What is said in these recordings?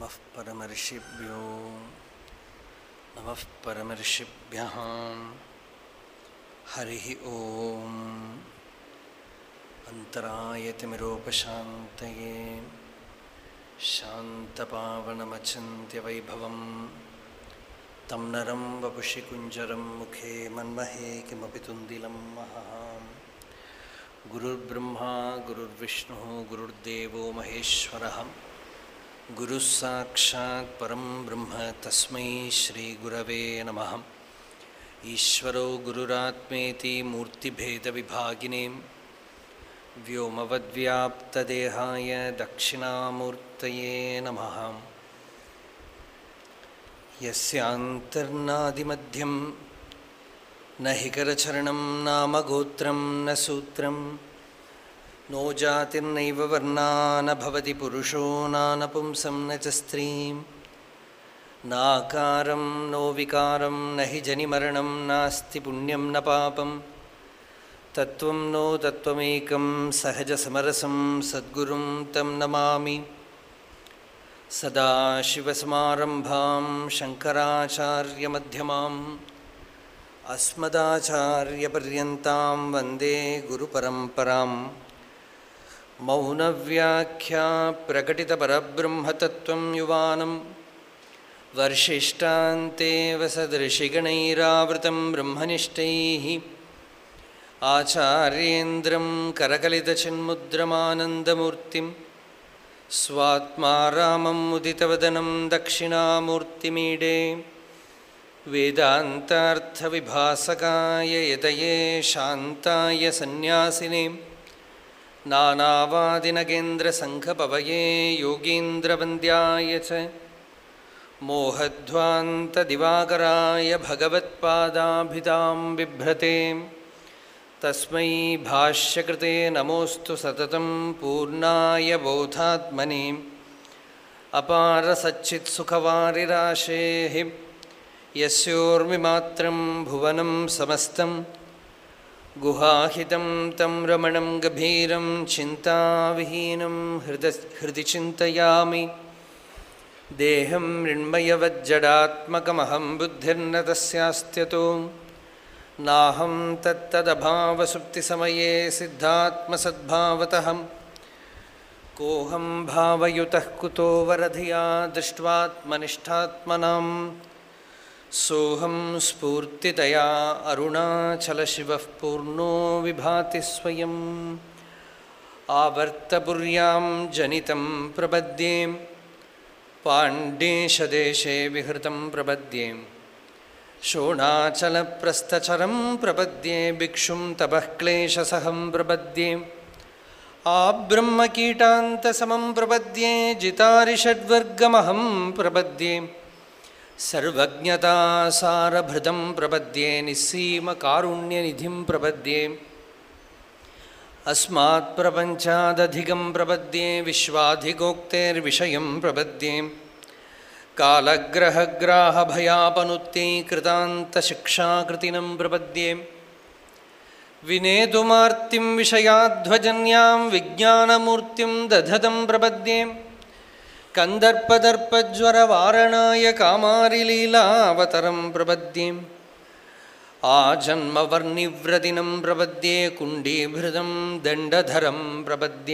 नमः परमर्षिभ्यो नमः परमर्षिभ्यः हरिः ॐ अन्तरायतिमिरोपशान्तये शान्तपावनमचिन्त्यवैभवं तं नरं वपुषि कुञ्जरं मुखे मन्महे किमपि तुन्दिलं महः गुरुर्ब्रह्मा गुरुर्विष्णुः गुरुर्देवो महेश्वरः गुरुः साक्षात् परं ब्रह्म तस्मै श्रीगुरवे नमः ईश्वरो गुरुरात्मेति मूर्तिभेदविभागिने व्योमवद्व्याप्तदेहाय दक्षिणामूर्तये नमः यस्यान्तर्नादिमध्यं न हि करचरणं नाम गोत्रं न सूत्रं नो जातिर्नैव वर्णा न भवति पुरुषो नानपुंसं न च स्त्रीं नाकारं नो विकारं न हि जनिमरणं नास्ति पुण्यं न पापं तत्त्वं नो तत्त्वमेकं सहजसमरसं सद्गुरुं तं नमामि सदाशिवसमारम्भां शङ्कराचार्यमध्यमाम् अस्मदाचार्यपर्यन्तां वन्दे गुरुपरम्पराम् मौनव्याख्या प्रकटितपरब्रह्मतत्त्वं युवानं वर्षिष्टान्तेव सदृशिगणैरावृतं ब्रह्मनिष्ठैः आचार्येन्द्रं करकलितचिन्मुद्रमानन्दमूर्तिं स्वात्मा रामं मुदितवदनं दक्षिणामूर्तिमीडे वेदान्तार्थविभासकाय यतये शान्ताय सन्न्यासिने नानावादिनगेन्द्रसङ्घपवये योगीन्द्रवन्द्याय च मोहध्वान्तदिवाकराय भगवत्पादाभिधां बिभ्रते तस्मै भाष्यकृते नमोऽस्तु सततं पूर्णाय बोधात्मने अपारसच्चित्सुखवारिराशेः यस्योर्मिमात्रं भुवनं समस्तं गुहाहितं तं रमणं गभीरं चिन्ताविहीनं हृद हृदि चिन्तयामि देहं मृण्मयवज्जडात्मकमहं बुद्धिर्न तस्यास्त्यतो नाहं तत्तदभावसुप्तिसमये सिद्धात्मसद्भावतः कोऽहं भावयुतः कुतो वरधिया दृष्ट्वात्मनिष्ठात्मनाम् सोऽहं स्फूर्तितया अरुणाचलशिवः पूर्णो विभाति स्वयम् आवर्तपुर्यां जनितं प्रपद्ये पाण्डेशदेशे विहृतं प्रपद्ये शोणाचलप्रस्थचरं प्रपद्ये भिक्षुं तपः क्लेशसहं प्रपद्ये आब्रह्मकीटान्तसमं प्रपद्ये जितारिषड्वर्गमहं प्रपद्ये सर्वज्ञतासारभृतं प्रपद्ये निस्सीमकारुण्यनिधिं प्रपद्ये अस्मात्प्रपञ्चादधिकं प्रपद्ये विश्वाधिगोक्तेर्विषयं प्रपद्ये कालग्रहग्राहभयापनुत्यै प्रपद्ये विनेतुमार्तिं विषयाध्वजन्यां विज्ञानमूर्तिं दधतं प्रपद्ये कन्दर्पदर्पज्वरवारणाय कामारिलीलावतरं प्रपद्ये आजन्मवर्णिव्रतिनं प्रपद्ये कुण्डीभृतं दण्डधरं प्रपद्ये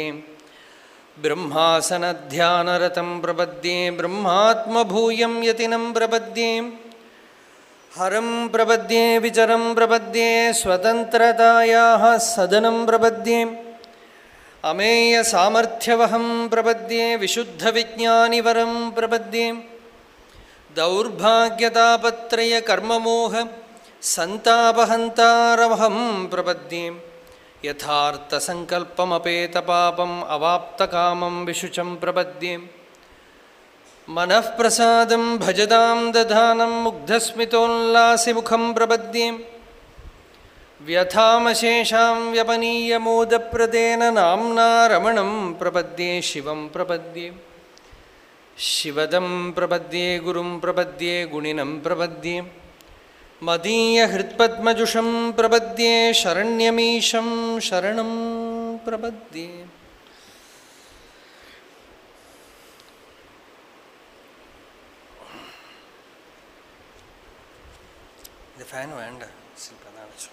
ब्रह्मासनध्यानरतं प्रपद्ये ब्रह्मात्मभूयं यतिनं प्रपद्ये हरं प्रपद्ये विचरं प्रपद्ये स्वतन्त्रतायाः सदनं प्रपद्ये अमेयसामर्थ्यवहं प्रपद्ये विशुद्धविज्ञानिवरं प्रपद्ये दौर्भाग्यतापत्रयकर्ममोह सन्तापहन्तारमहं प्रपद्ये यथार्थसङ्कल्पमपेतपापम् अवाप्तकामं विशुचं प्रपद्ये मनःप्रसादं भजदां दधानं मुग्धस्मितोल्लासिमुखं प्रपद्ये व्यथामशेषां व्यपनीयमोदप्रदेन नाम्ना रमणं प्रपद्ये शिवं प्रपद्ये शिवदं प्रपद्ये गुरुं प्रपद्ये गुणिनं प्रपद्ये मदीयहृत्पद्मजुषं प्रपद्ये शरण्यमीशं शरणं प्रपद्ये இந்த ஃபேன் வேண்டாம் சிம்பிளாக தான் அடிச்சோம்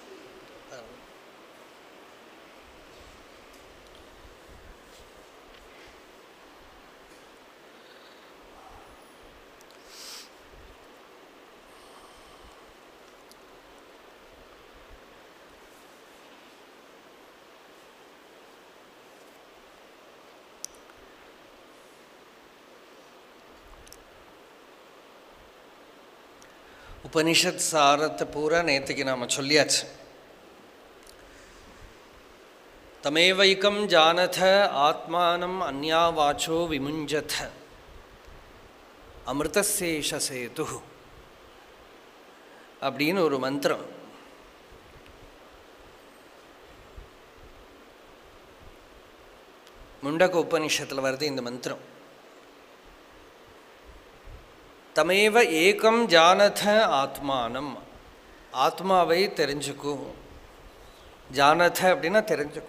உபனிஷத் சாரத்தை பூரா நேற்றுக்கு நாம் சொல்லியாச்சு தமேவைக்கம் ஜானத ஆத்மானம் அந்யா வாச்சோ விமுஞ்சத அமிர்தசேஷ சேது அப்படின்னு ஒரு மந்திரம் முண்டக உபனிஷத்தில் வருது இந்த மந்திரம் தமேவ ஏகம் ஜானத ஆத்மானம் ஆத்மாவை தெரிஞ்சுக்கும் ஜானத அப்படின்னா தெரிஞ்சுக்கும்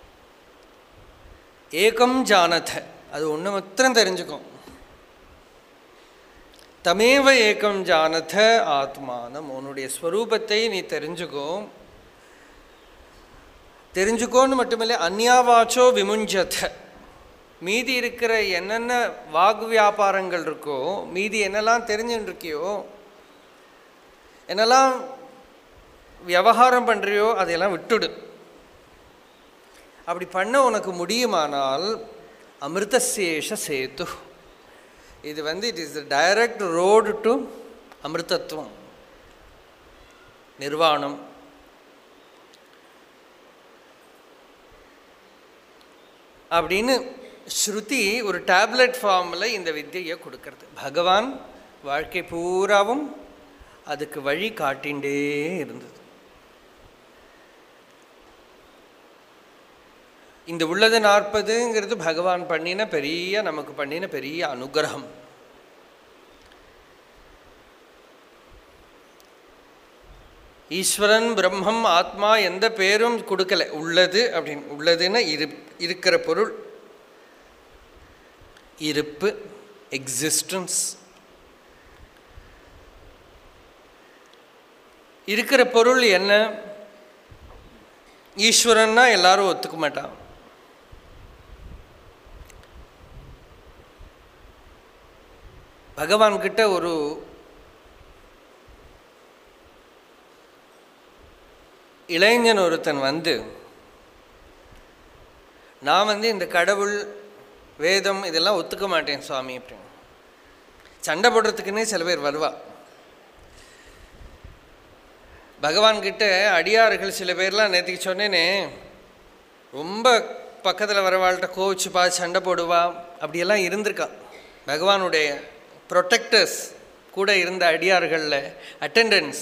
ஏகம் ஜானத அது ஒன்று மாத்திரம் தெரிஞ்சுக்கும் தமேவ ஏகம் ஜானத ஆத்மானம் உன்னுடைய ஸ்வரூபத்தை நீ தெரிஞ்சுக்கோ தெரிஞ்சுக்கோன்னு மட்டுமில்லை அந்யாவாச்சோ விமுஞ்சத மீதி இருக்கிற என்னென்ன வாகு வியாபாரங்கள் இருக்கோ மீதி என்னெல்லாம் தெரிஞ்சுட்டு இருக்கியோ என்னெல்லாம் விவகாரம் பண்ணுறியோ அதையெல்லாம் விட்டுடு அப்படி பண்ண உனக்கு முடியுமானால் அமிர்தசேஷ சேத்து இது வந்து it is the direct road to அமிர்தத்துவம் நிர்வாணம் அப்படின்னு ஸ்ருதி ஒரு டேப்லெட் ஃபார்மில் இந்த வித்தியை கொடுக்கறது பகவான் வாழ்க்கை பூராவும் அதுக்கு வழி காட்டிண்டே இருந்தது இந்த உள்ளது நாற்பதுங்கிறது பகவான் பண்ணின பெரிய நமக்கு பண்ணின பெரிய அனுகிரகம் ஈஸ்வரன் பிரம்மம் ஆத்மா எந்த பேரும் கொடுக்கல உள்ளது அப்படின்னு உள்ளதுன்னு இரு இருக்கிற பொருள் இருப்பு எக்ஸிஸ்டன்ஸ் இருக்கிற பொருள் என்ன ஈஸ்வரன்னா எல்லாரும் ஒத்துக்க மாட்டான் பகவான்கிட்ட ஒரு இளைஞன் ஒருத்தன் வந்து நான் வந்து இந்த கடவுள் வேதம் இதெல்லாம் ஒத்துக்க மாட்டேன் சுவாமி அப்படின்னு சண்டை போடுறதுக்குன்னே சில பேர் வருவா பகவான்கிட்ட அடியார்கள் சில பேர்லாம் நேற்றுக்கு சொன்னேனே ரொம்ப பக்கத்தில் வரவாள்கிட்ட கோவிச்சுப்பா சண்டை போடுவா அப்படியெல்லாம் இருந்திருக்கா பகவானுடைய ப்ரொட்டக்டர்ஸ் கூட இருந்த அடியார்களில் அட்டெண்டன்ஸ்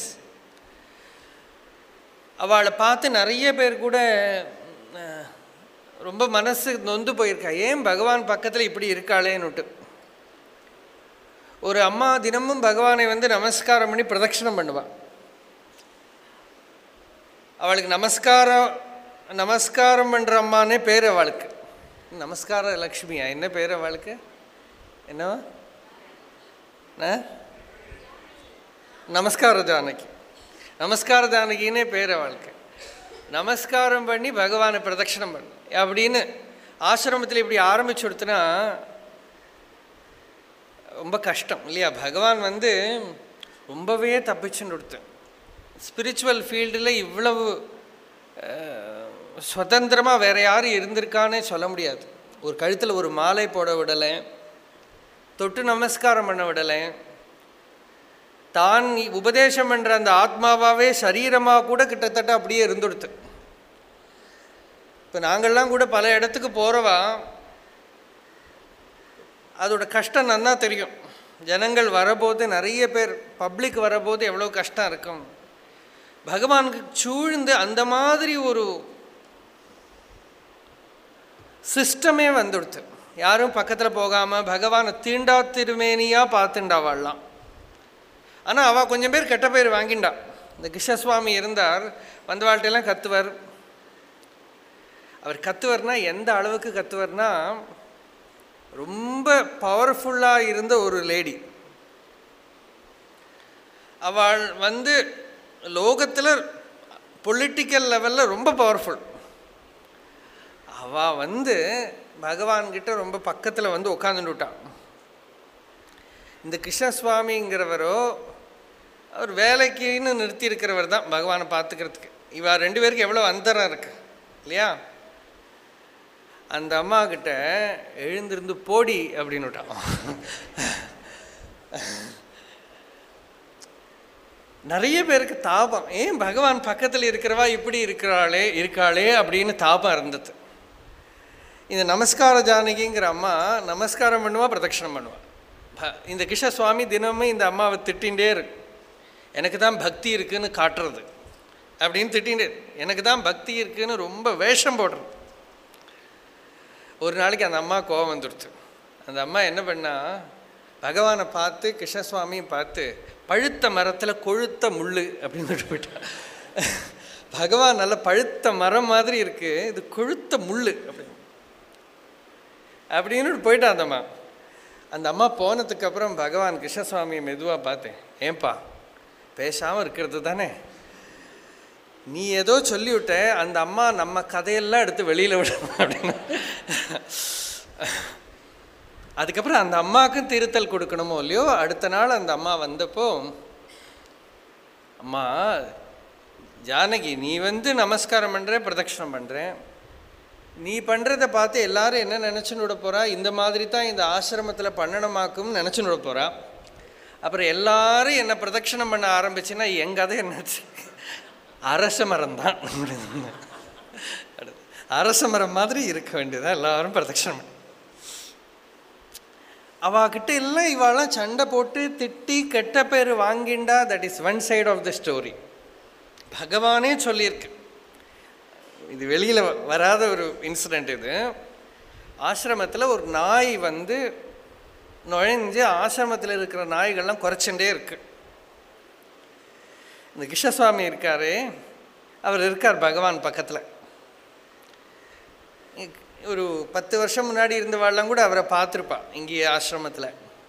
அவளை பார்த்து நிறைய பேர் கூட அஹ், ரொம்ப மனசு நொந்து போயிருக்கா ஏன் பகவான் பக்கத்தில் இப்படி இருக்காளேன்னுட்டு ஒரு அம்மா தினமும் பகவானை வந்து நமஸ்காரம் பண்ணி பிரதட்சணம் பண்ணுவாள் அவளுக்கு நமஸ்காரம் நமஸ்காரம் பண்ணுற அம்மானே பேர் அவளுக்கு நமஸ்கார லக்ஷ்மியா என்ன பேர் அவளுக்கு என்னவா ஆ? நமஸ்கார ஜானகி நமஸ்கார ஜானகின்னே பேர் அவளுக்கு நமஸ்காரம் பண்ணி பகவானை பிரதட்சணம் பண்ணு அப்படின்னு ஆசிரமத்தில் இப்படி ஆரம்பிச்சு கொடுத்தனா ரொம்ப கஷ்டம் இல்லையா பகவான் வந்து ரொம்பவே தப்பிச்சுன்னு கொடுத்தேன் ஸ்பிரிச்சுவல் ஃபீல்டில் இவ்வளவு சுதந்திரமாக வேற யாரும் இருந்திருக்கானே சொல்ல முடியாது ஒரு கழுத்தில் ஒரு மாலை போட விடலை தொட்டு நமஸ்காரம் பண்ண விடலை தான் உபதேசம் என்ற அந்த ஆத்மாவாவே சரீரமாக கூட கிட்டத்தட்ட அப்படியே இருந்துடுத்து இப்போ நாங்கள்லாம் கூட பல இடத்துக்கு போகிறவா அதோட கஷ்டம் நன்னா தெரியும் ஜனங்கள் வரபோது நிறைய பேர் பப்ளிக் வரபோது எவ்வளோ கஷ்டம் இருக்கும் பகவானுக்கு சூழ்ந்து அந்த மாதிரி ஒரு சிஸ்டமே வந்துடுத்து யாரும் பக்கத்தில் போகாமல் பகவானை தீண்டா திருமேனியாக பார்த்துண்டாவாள்லாம் ஆனால் அவள் கொஞ்சம் பேர் கெட்ட பேர் வாங்கிண்டா இந்த கிருஷ்ணசுவாமி இருந்தார் வந்தவாழ்கிட்டெல்லாம் கத்துவர் அவர் கத்துவர்னா எந்த அளவுக்கு கத்துவர்னா ரொம்ப பவர்ஃபுல்லாக இருந்த ஒரு லேடி அவள் வந்து லோகத்தில் பொலிட்டிக்கல் லெவலில் ரொம்ப பவர்ஃபுல் அவள் வந்து பகவான்கிட்ட ரொம்ப பக்கத்தில் வந்து உட்காந்துட்டு விட்டான் இந்த கிருஷ்ணசுவாமிங்கிறவரோ அவர் வேலைக்குன்னு நிறுத்தி இருக்கிறவர் தான் பகவானை பார்த்துக்கிறதுக்கு இவா ரெண்டு பேருக்கு எவ்வளோ அந்தரம் இருக்கு இல்லையா அந்த அம்மா கிட்ட எழுந்திருந்து போடி அப்படின்னு விட்டான் நிறைய பேருக்கு தாபம் ஏன் பகவான் பக்கத்தில் இருக்கிறவா இப்படி இருக்கிறாளே இருக்காளே அப்படின்னு தாபம் இருந்தது இந்த நமஸ்கார ஜானகிங்கிற அம்மா நமஸ்காரம் பண்ணுவா பிரதட்சணம் பண்ணுவா ப- இந்த கிருஷ்ண சுவாமி தினமும் இந்த அம்மாவை திட்டிகிட்டே இருக்கு எனக்கு தான் பக்தி இருக்குன்னு காட்டுறது அப்படின்னு திட்டிகிட்டே இருக்கு. எனக்கு தான் பக்தி இருக்குன்னு ரொம்ப வேஷம் போடுறது ஒரு நாளைக்கு அந்த அம்மா கோபம் வந்துடுச்சு அந்த அம்மா என்ன பண்ணா பகவானை பார்த்து கிருஷ்ணசுவாமியை பார்த்து பழுத்த மரத்தில் கொழுத்த முள் அப்படின்னு சொல்லிட்டு போயிட்டா பகவான் நல்ல பழுத்த மரம் மாதிரி இருக்கு இது கொழுத்த முள் அப்படின்னு அப்படின்னு போயிட்டா அந்த அம்மா அந்த அம்மா போனதுக்கு அப்புறம் பகவான் கிருஷ்ணசுவாமியை மெதுவாக பார்த்தேன் ஏன்பா பேசாமல் இருக்கிறது தானே நீ ஏதோ சொல்லிவிட்ட அந்த அம்மா நம்ம கதையெல்லாம் எடுத்து வெளியில் விடணும் அப்படின்னு அதுக்கப்புறம் அந்த அம்மாவுக்கும் திருத்தல் கொடுக்கணுமோ இல்லையோ அடுத்த நாள் அந்த அம்மா வந்தப்போ அம்மா ஜானகி நீ வந்து நமஸ்காரம் பண்ணுற பிரதட்சணம் பண்ணுறேன் நீ பண்ணுறதை பார்த்து எல்லாரும் என்ன நினச்சுன்னு விட போகிறா இந்த மாதிரி தான் இந்த ஆசிரமத்தில் பண்ணணுமாக்கும்னு நினச்சுன்னு விட போகிறா அப்புறம் எல்லாரும் என்னை பிரதட்சணம் பண்ண ஆரம்பிச்சுன்னா என் கதை என்னாச்சு அரச மரம் தான் அரச மரம் மாதிரி இருக்க வேண்டியதான் எல்லாரும் பிரதட்சணம் பண்ண அவாகிட்ட எல்லாம் இவாளாம் சண்டை போட்டு திட்டி கெட்ட பேர் வாங்கிண்டா that is one side of the story பகவானே சொல்லியிருக்கு இது வெளியில் வராத ஒரு இன்சிடெண்ட் இது ஆசிரமத்தில் ஒரு நாய் வந்து நுழைஞ்சு ஆசிரமத்தில் இருக்கிற நாய்கள்லாம் குறைச்சுட்டே இருக்கு இந்த கிருஷ்ணசுவாமி இருக்காரு அவர் இருக்கார் பகவான் பக்கத்தில் ஒரு பத்து வருஷம் முன்னாடி இருந்தவாள்லாம் கூட அவரை பார்த்துருப்பா இங்கே ஆசிரமத்தில்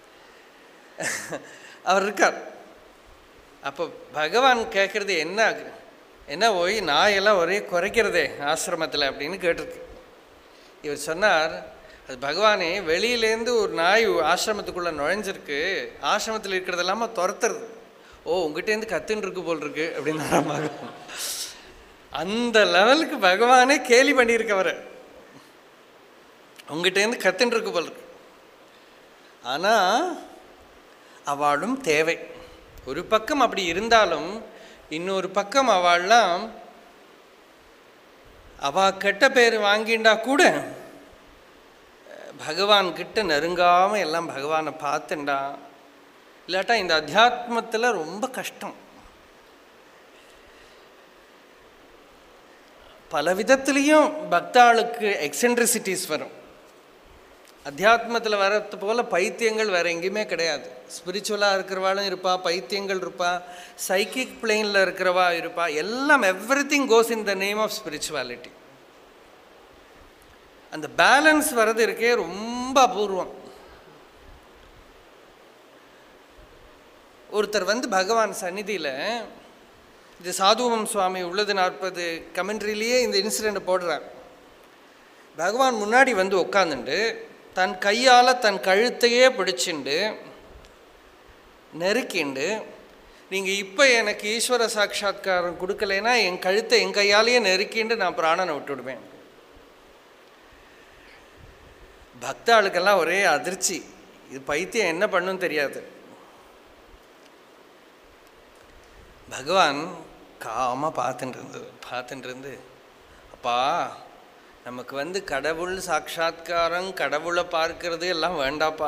அவர் இருக்கார் அப்போ பகவான் கேட்குறது என்ன ஆகு- என்ன ஓய் நாயெல்லாம் ஒரே குறைக்கிறதே ஆசிரமத்தில் அப்படின்னு கேட்டிருக்கு இவர் சொன்னார் அது பகவானே வெளியிலேருந்து ஒரு நாய் ஆசிரமத்துக்குள்ளே நுழைஞ்சிருக்கு ஆசிரமத்தில் இருக்கிறது இல்லாமல் துரத்துறது ஓ உங்ககிட்டேருந்து கத்துன்னு இருக்கு போல் இருக்கு அப்படின்னு பகவான் அந்த லெவலுக்கு பகவானே கேலி பண்ணியிருக்கவரை உங்ககிட்டேருந்து கத்துன்னு இருக்கு போல் இருக்கு ஆனால் அவளும் தேவை ஒரு பக்கம் அப்படி இருந்தாலும் இன்னொரு பக்கம் அவள்லாம் அவ கெட்ட பேர் வாங்கிண்டா கூட பகவான் கிட்ட நெருங்காம எல்லாம் பகவானை பார்த்துண்டா இல்லாட்டா இந்த அத்தியாத்மத்தில் ரொம்ப கஷ்டம் பல விதத்துலேயும் பக்தாளுக்கு எக்ஸென்ட்ரிசிட்டிஸ் வரும் அத்தியாத்மத்தில் வர்றது போல் பைத்தியங்கள் வேறு எங்கேயுமே கிடையாது ஸ்பிரிச்சுவலாக இருக்கிறவாளும் இருப்பா பைத்தியங்கள் இருப்பா சைக்கிக் பிளெயினில் இருக்கிறவா இருப்பா எல்லாம் everything goes in the name of spirituality அந்த பேலன்ஸ் வர்றது இருக்கே ரொம்ப அபூர்வம் ஒருத்தர் வந்து பகவான் சந்நிதியில் இது சாதுவம் சுவாமி உள்ளது நாற்பது கமெண்ட்ரிலேயே இந்த இன்சிடெண்ட்டை போடுறார் பகவான் முன்னாடி வந்து உட்காந்துண்டு தன் கையால் தன் கழுத்தையே பிடிச்சிண்டு நெருக்கிண்டு நீங்கள் இப்போ எனக்கு ஈஸ்வர சாட்சா்காரம் கொடுக்கலைன்னா என் கழுத்தை என் கையாலேயே நெருக்கிண்டு நான் பிராணனை விட்டுடுவேன் பக்தாளுக்கெல்லாம் ஒரே அதிர்ச்சி இது பைத்தியம் என்ன பண்ணுன்னு தெரியாது பகவான் காமாக பார்த்துட்டு இருந்தது பார்த்துட்டு இருந்து அப்பா நமக்கு வந்து கடவுள் சாட்சா்காரம் கடவுளை பார்க்கறது எல்லாம் வேண்டாப்பா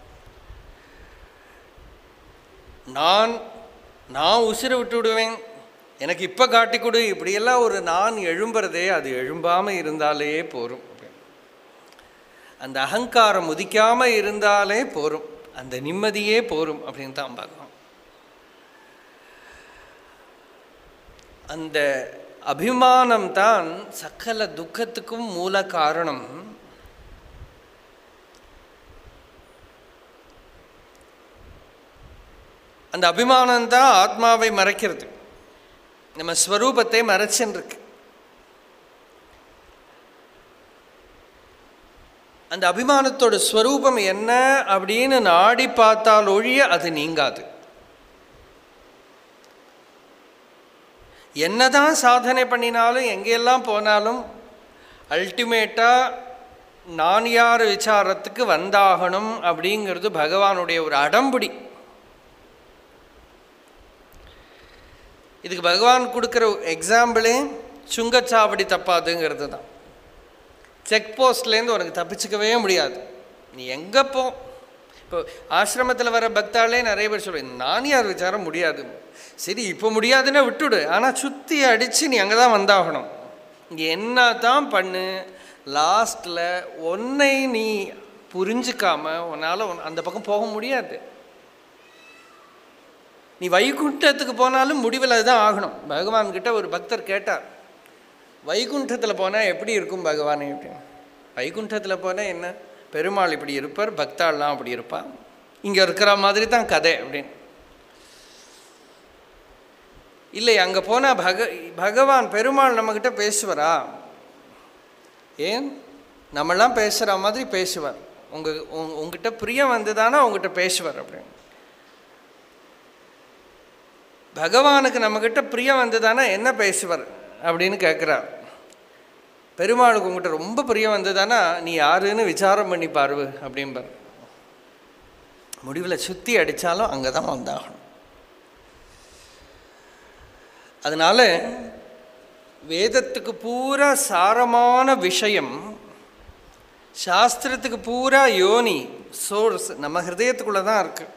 நான் நான் உசிரை விட்டு விடுவேன் எனக்கு இப்போ காட்டி கொடு இப்படியெல்லாம் ஒரு நான் எழும்புறதே அது எழும்பாமல் இருந்தாலே போரும் அந்த அகங்காரம் உதிக்காமல் இருந்தாலே போரும் அந்த நிம்மதியே போரும் அப்படின்னு தான் பகவான் அந்த அபிமானம் தான் சகல துக்கத்துக்கும் மூல காரணம் அந்த அபிமானம் தான் ஆத்மாவை மறைக்கிறது நம்ம ஸ்வரூபத்தை மறைச்சுன்னு இருக்கு அந்த அபிமானத்தோட ஸ்வரூபம் என்ன அப்படின்னு நாடி பார்த்தால் ஒழிய அது நீங்காது என்னதான் சாதனை பண்ணினாலும் எங்கெல்லாம் போனாலும் அல்டிமேட்டாக நான் யார் விசாரத்துக்கு வந்தாகணும் அப்படிங்கிறது பகவானுடைய ஒரு அடம்புடி இதுக்கு பகவான் கொடுக்குற எக்ஸாம்பிளே சுங்கச்சாவடி தப்பாதுங்கிறது தான் செக் போஸ்ட்லேருந்து உனக்கு தப்பிச்சுக்கவே முடியாது நீ எங்கே போ இப்போ ஆசிரமத்தில் வர பக்தாலே நிறைய பேர் சொல்லுவேன் நான் யார் விசாரம் முடியாது சரி இப்போ முடியாதுன்னா விட்டுடு ஆனால் சுற்றி அடித்து நீ அங்கே தான் வந்தாகணும் நீ என்ன தான் பண்ணு லாஸ்ட்டில் உன்னை நீ புரிஞ்சுக்காம உன்னால் அந்த பக்கம் போக முடியாது நீ வைகுண்டத்துக்கு போனாலும் முடிவில் அதுதான் ஆகணும் பகவான்கிட்ட ஒரு பக்தர் கேட்டார் வைகுண்டத்தில் போனால் எப்படி இருக்கும் பகவானே அப்படின்னு வைகுண்டத்தில் போனால் என்ன பெருமாள் இப்படி இருப்பார் பக்தாள்லாம் அப்படி இருப்பான் இங்கே இருக்கிற மாதிரி தான் கதை அப்படின்னு இல்லை அங்கே போனால் பக பகவான் பெருமாள் நம்மக்கிட்ட பேசுவாரா ஏன் நம்மளாம் பேசுகிற மாதிரி பேசுவார் உங்கள் உங் உங்ககிட்ட பிரியம் வந்துதானா உங்ககிட்ட பேசுவார் அப்படின்னு பகவானுக்கு நம்மக்கிட்ட பிரியம் வந்ததானா என்ன பேசுவார் அப்படின்னு கேட்குறார் பெருமாளுக்கு உங்ககிட்ட ரொம்ப பிரியம் வந்ததானா நீ யாருன்னு விசாரம் பண்ணி பாரு அப்படிம்பார் முடிவில் சுற்றி அடித்தாலும் அங்கே தான் வந்தாகணும் அதனால் வேதத்துக்கு பூரா சாரமான விஷயம் சாஸ்திரத்துக்கு பூரா யோனி சோர்ஸ் நம்ம ஹிருதயத்துக்குள்ளே தான் இருக்குது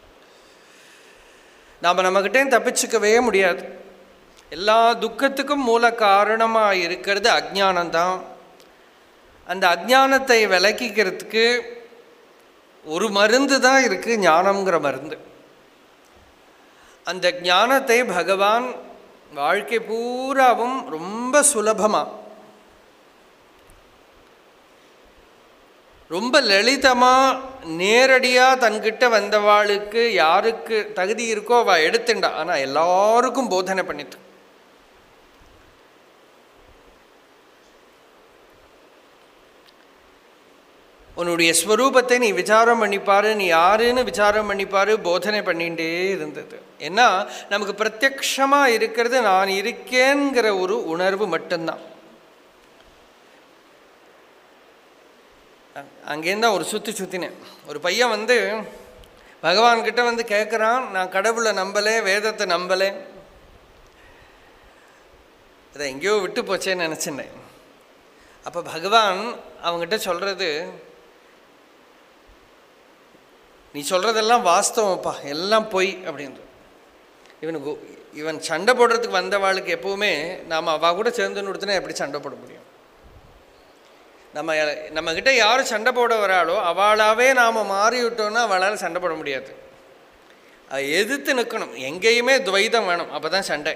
நாம் நம்மக்கிட்டே தப்பிச்சுக்கவே முடியாது எல்லா துக்கத்துக்கும் மூல காரணமாக இருக்கிறது அஜானந்தான் அந்த அஜானத்தை விளக்கிக்கிறதுக்கு ஒரு மருந்து தான் இருக்குது ஞானம்ங்கிற மருந்து அந்த ஞானத்தை பகவான் வாழ்க்கை பூராவும் ரொம்ப சுலபமாக ரொம்ப லலிதமாக நேரடியாக தன்கிட்ட வந்தவாளுக்கு யாருக்கு தகுதி இருக்கோ அவள் எடுத்துண்டா ஆனால் எல்லாருக்கும் போதனை பண்ணிட்டு உன்னுடைய ஸ்வரூபத்தை நீ விசாரம் பண்ணிப்பாரு நீ யாருன்னு விசாரம் பண்ணிப்பாரு போதனை பண்ணிகிட்டே இருந்தது ஏன்னா நமக்கு பிரத்யக்ஷமாக இருக்கிறது நான் இருக்கேங்கிற ஒரு உணர்வு மட்டும்தான் அங்கேருந்து ஒரு சுற்றி சுற்றினேன் ஒரு பையன் வந்து பகவான்கிட்ட வந்து கேட்குறான் நான் கடவுளை நம்பலை வேதத்தை நம்பலை அதை எங்கேயோ விட்டு போச்சேன்னு நினச்சிட்டேன் அப்போ பகவான் அவங்ககிட்ட சொல்கிறது நீ சொல்கிறதெல்லாம் வாஸ்தவம்ப்பா எல்லாம் பொய் அப்படின்றது இவனுக்கு இவன் சண்டை போடுறதுக்கு வந்தவாளுக்கு எப்போவுமே நாம் அவள் கூட சேர்ந்து கொடுத்தனா எப்படி சண்டை போட முடியும் நம்ம நம்மக்கிட்ட யார் சண்டை போட வராளோ அவளாவே நாம் மாறிவிட்டோம்னா அவளால் சண்டை போட முடியாது அதை எதிர்த்து நிற்கணும் எங்கேயுமே துவைதம் வேணும் அப்போ தான் சண்டை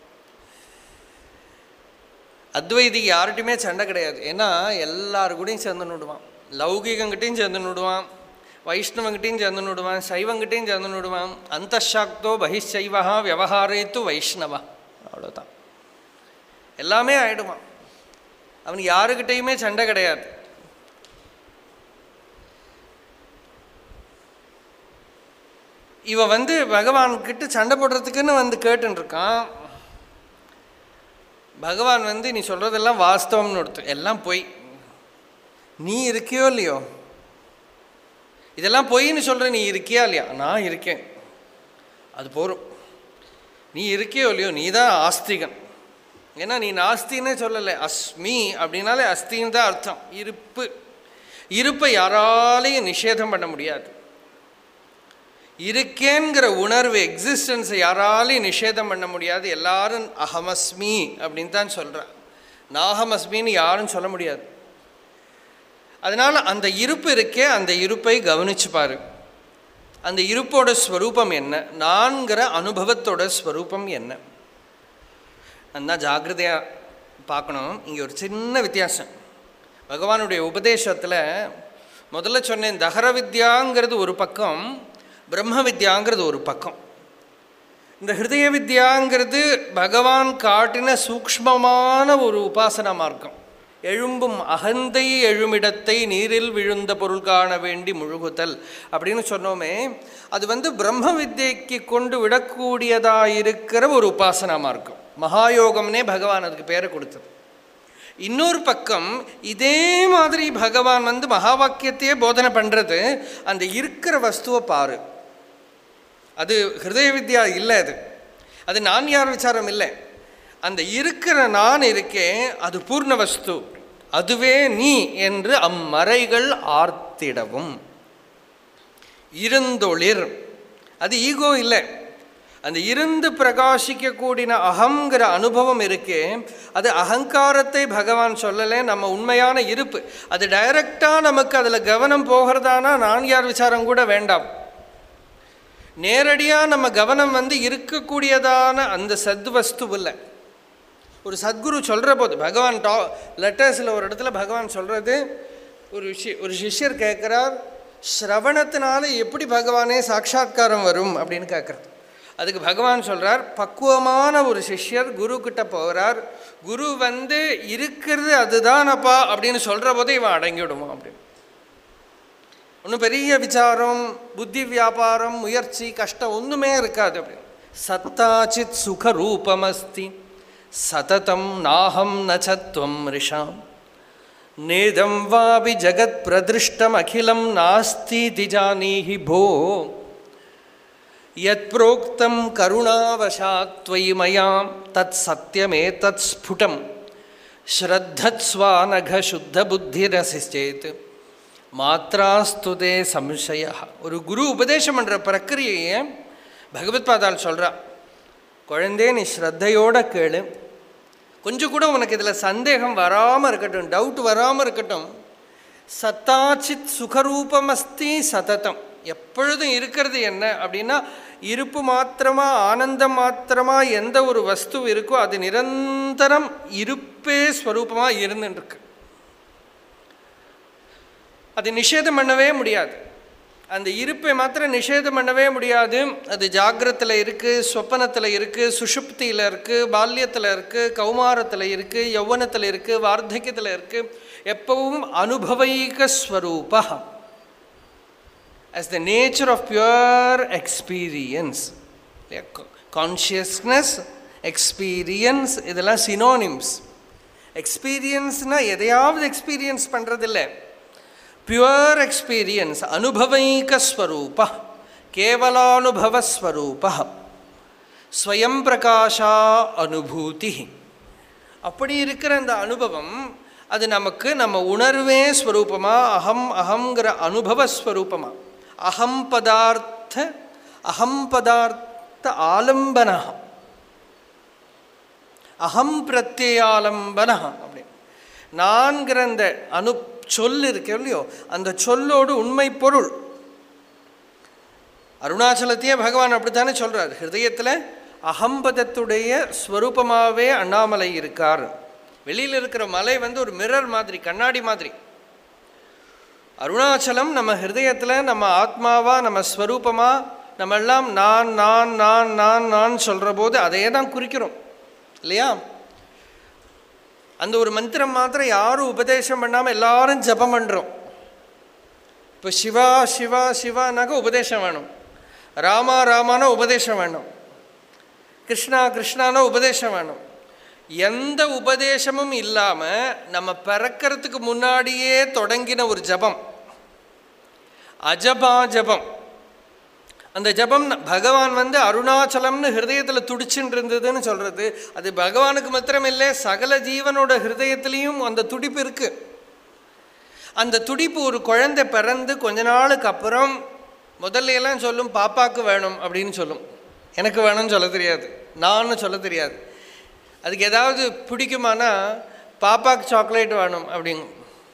அத்வைதிக்கு யார்கிட்டையுமே சண்டை கிடையாது ஏன்னா எல்லாரு கூடயும் சேர்ந்து நடுவான் லௌகிகங்கிட்டையும் சேர்ந்து நடுவான் வைஷ்ணவங்கிட்டையும் சேர்ந்து நடுவான் சைவங்கிட்டையும் சேர்ந்து நடுவான் அந்தஷாக்தோ பகிஷைவா விவகாரேத்து வைஷ்ணவா அவ்வளோதான் எல்லாமே ஆயிடுவான் அவனுக்கு யாருக்கிட்டையுமே சண்டை கிடையாது இவன் வந்து பகவான்கிட்ட சண்டை போடுறதுக்குன்னு வந்து கேட்டுருக்கான் பகவான் வந்து நீ சொல்கிறதெல்லாம் வாஸ்தவம்னு ஒருத்தர் எல்லாம் பொய் நீ இருக்கியோ இல்லையோ இதெல்லாம் பொய்ன்னு சொல்கிற நீ இருக்கியா இல்லையா நான் இருக்கேன் அது போகும் நீ இருக்கியோ இல்லையோ நீ தான் ஆஸ்திகன் ஏன்னா நீ நாஸ்தின்னே சொல்லலை அஸ்மி அப்படின்னாலே அஸ்தின்னு தான் அர்த்தம் இருப்பு இருப்பை யாராலையும் நிஷேதம் பண்ண முடியாது இருக்கேங்கிற உணர்வு எக்ஸிஸ்டன்ஸை யாராலையும் நிஷேதம் பண்ண முடியாது எல்லாரும் அகமஸ்மி அப்படின்னு தான் சொல்கிறான் நாகமஸ்மின்னு யாரும் சொல்ல முடியாது அதனால் அந்த இருப்பு இருக்கே அந்த இருப்பை கவனிச்சு பாரு அந்த இருப்போட ஸ்வரூபம் என்ன நான்கிற அனுபவத்தோட ஸ்வரூபம் என்ன நல்லா ஜாக்கிரதையாக பார்க்கணும் இங்கே ஒரு சின்ன வித்தியாசம் பகவானுடைய உபதேசத்தில் முதல்ல சொன்னேன் தகர வித்யாங்கிறது ஒரு பக்கம் பிரம்ம வித்யாங்கிறது ஒரு பக்கம் இந்த ஹிருதய வித்யாங்கிறது பகவான் காட்டின சூக்ஷ்மமான ஒரு உபாசனா மார்க்கம் எழும்பும் அகந்தை எழுமிடத்தை நீரில் விழுந்த பொருள் காண வேண்டி முழுகுதல் அப்படின்னு சொன்னோமே அது வந்து பிரம்ம வித்யைக்கு கொண்டு விடக்கூடியதாக இருக்கிற ஒரு உபாசனா மார்க்கம் மகாயோகம்னே பகவான் அதுக்கு பேரை கொடுத்தது இன்னொரு பக்கம் இதே மாதிரி பகவான் வந்து மகா வாக்கியத்தையே போதனை பண்ணுறது அந்த இருக்கிற வஸ்துவை பாரு அது ஹிருதய வித்யா இல்லை அது அது நான் யார் விசாரம் இல்லை அந்த இருக்கிற நான் இருக்கேன் அது பூர்ண வஸ்து அதுவே நீ என்று அம்மறைகள் ஆர்த்திடவும் இருந்தொளிர் அது ஈகோ இல்லை அந்த இருந்து பிரகாசிக்கக்கூடின அகங்கிற அனுபவம் இருக்கே அது அகங்காரத்தை பகவான் சொல்லலை நம்ம உண்மையான இருப்பு அது டைரக்டாக நமக்கு அதில் கவனம் போகிறதானா நான் யார் விசாரம் கூட வேண்டாம் நேரடியாக நம்ம கவனம் வந்து இருக்கக்கூடியதான அந்த சத்வஸ்து இல்லை ஒரு சத்குரு சொல்கிற போது பகவான் டா லெட்டர்ஸில் ஒரு இடத்துல பகவான் சொல்கிறது ஒரு விஷய ஒரு சிஷ்யர் கேட்குறார் ஸ்ரவணத்தினால எப்படி பகவானே சாட்சா்காரம் வரும் அப்படின்னு கேட்குறார் அதுக்கு பகவான் சொல்கிறார் பக்குவமான ஒரு சிஷ்யர் குரு கிட்ட போகிறார் குரு வந்து இருக்கிறது அதுதானப்பா அப்படின்னு சொல்கிற போதே இவன் அடங்கிவிடுவான் அப்படின்னு ஒன்றும் பெரிய விசாரம் புத்தி வியாபாரம் முயற்சி கஷ்டம் ஒன்றுமே இருக்காது அப்படின்னு சத்தாச்சித் சுகரூபமஸ்தி சததம் நாகம் நச்சத்வம் ரிஷாம் நேதம் வாபி ஜகத் பிரதிருஷ்டம் அகிலம் நாஸ்தி திஜானீஹி போ யத் புரோக்தம் கருணாவசாத் त्वयि மயாம் தத் சத்தியமே தத் ஸ்புடம் ஸ்ரத்தஸ்வானகசுத்தபுத்திரசிச்சேத் மாத்ராஸ்துதே சம்சய ஒரு குரு உபதேசம் பண்ணுற பிரக்கிரியையை பகவத் பாதால் சொல்கிறா குழந்தே நீ ஸ்ரத்தையோட கேளு கொஞ்சம் கூட உனக்கு இதில் சந்தேகம் வராமல் இருக்கட்டும் டவுட் வராமல் இருக்கட்டும் சத்தாச்சித் சுகரூபமஸ்தி சததம் எப்பொழுதும் இருக்கிறது என்ன அப்படின்னா இருப்பு மாத்திரமா ஆனந்தம் மாத்திரமா எந்த ஒரு வஸ்து இருக்கோ அது நிரந்தரம் இருப்பே ஸ்வரூபமாக இருந்துருக்கு அது நிஷேதம் பண்ணவே முடியாது அந்த இருப்பை மாத்திரம் நிஷேதம் பண்ணவே முடியாது அது ஜாகிரத்தில் இருக்குது சொப்பனத்தில் இருக்குது சுஷுப்தியில் இருக்குது பால்யத்தில் இருக்குது கௌமாரத்தில் இருக்குது யௌவனத்தில் இருக்குது வார்த்தக்கியத்தில் இருக்குது எப்பவும் அனுபவைக ஸ்வரூபா as the nature of pure experience consciousness experience இதெல்லாம் சினோனிம்ஸ் எக்ஸ்பீரியன்ஸ்னால் எதையாவது எக்ஸ்பீரியன்ஸ் பண்ணுறதில்ல பியூர் எக்ஸ்பீரியன்ஸ் அனுபவைக்கஸ்வரூப கேவலானுபவஸ்வரூப ஸ்வயம் பிரகாஷா அனுபூதி அப்படி இருக்கிற அந்த அனுபவம் அது நமக்கு நம்ம உணர்வே ஸ்வரூபமா அகம் அகங்கிற அனுபவஸ்வரூபமா அகம் பதார்த்த அகம் பதார்த்த ஆலம்பன அகம் பிரத்யாலம்பன அப்படி நான்கிற அந்த அனு சொல் இருக்கு இல்லையோ அந்த சொல்லோடு உண்மை பொருள் அருணாச்சலத்தையே பகவான் அப்படித்தானே சொல்கிறார் ஹிருதயத்தில் அகம்பதத்துடைய ஸ்வரூபமாகவே அண்ணாமலை இருக்கார் வெளியில் இருக்கிற மலை வந்து ஒரு மிரர் மாதிரி கண்ணாடி மாதிரி அருணாச்சலம் நம்ம ஹிருதயத்தில் நம்ம ஆத்மாவா நம்ம ஸ்வரூபமா நம்ம எல்லாம் நான் நான் நான் நான் நான் சொல்கிற போது அதையே தான் குறிக்கிறோம் இல்லையா அந்த ஒரு மந்திரம் மாத்திரம் யாரும் உபதேசம் பண்ணாமல் எல்லாரும் ஜபம் பண்ணுறோம் இப்போ சிவா சிவா சிவானாக்க உபதேசம் வேணும் ராமா ராமானா உபதேசம் வேணும் கிருஷ்ணா கிருஷ்ணானா உபதேசம் வேணும் எந்த உபதேசமும் இல்லாமல் நம்ம பிறக்கிறதுக்கு முன்னாடியே தொடங்கின ஒரு ஜபம் அஜபா ஜபம் அந்த ஜபம் பகவான் வந்து அருணாச்சலம்னு ஹிருதயத்தில் துடிச்சுட்டு இருந்ததுன்னு சொல்கிறது அது பகவானுக்கு மாத்திரம் இல்லை சகல ஜீவனோட ஹிருதயத்துலேயும் அந்த துடிப்பு இருக்குது அந்த துடிப்பு ஒரு குழந்தை பிறந்து கொஞ்ச நாளுக்கு அப்புறம் முதல்ல எல்லாம் சொல்லும் பாப்பாவுக்கு வேணும் அப்படின்னு சொல்லும் எனக்கு வேணும்னு சொல்ல தெரியாது நான்னு சொல்ல தெரியாது அதுக்கு ஏதாவது பிடிக்குமானா பாப்பாவுக்கு சாக்லேட் வேணும் அப்படிங்க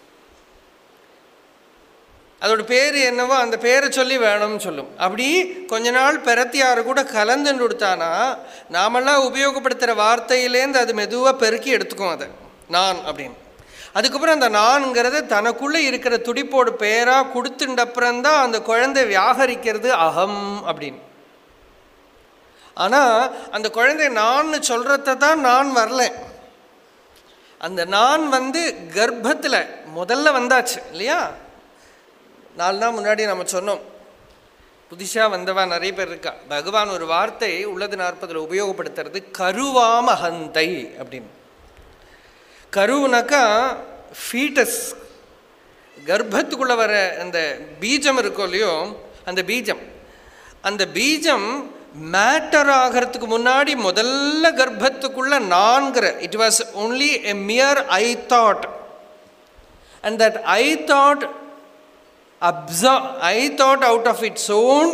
அதோட பேர் என்னவோ அந்த பேரை சொல்லி வேணும்னு சொல்லும் அப்படி கொஞ்ச நாள் பெறத்தியார் கூட கலந்துன்னு கொடுத்தானா நாமெல்லாம் உபயோகப்படுத்துகிற வார்த்தையிலேருந்து அது மெதுவாக பெருக்கி எடுத்துக்கும் அதை நான் அப்படின்னு அதுக்கப்புறம் அந்த நான்ங்கிறத தனக்குள்ளே இருக்கிற துடிப்போட பேராக கொடுத்துட்டப்புறம்தான் அந்த குழந்தை வியாகரிக்கிறது அகம் அப்படின்னு ஆனால் அந்த குழந்தை நான் சொல்கிறத தான் நான் வரல அந்த நான் வந்து கர்ப்பத்தில் முதல்ல வந்தாச்சு இல்லையா நாலு நாள் முன்னாடி நம்ம சொன்னோம் புதுசாக வந்தவா நிறைய பேர் இருக்கா பகவான் ஒரு வார்த்தை உள்ளது நாற்பதில் உபயோகப்படுத்துறது கருவாமஹந்தை அப்படின்னு கருவுனாக்கா ஃபீட்டஸ் கர்ப்பத்துக்குள்ளே வர அந்த பீஜம் இருக்கோ இல்லையோ அந்த பீஜம் அந்த பீஜம் மேட்டர் ஆகிறதுக்கு முன்னாடி முதல்ல கர்ப்பத்துக்குள்ள நான்கிற it was only a mere I thought and that I thought observe I thought out of its own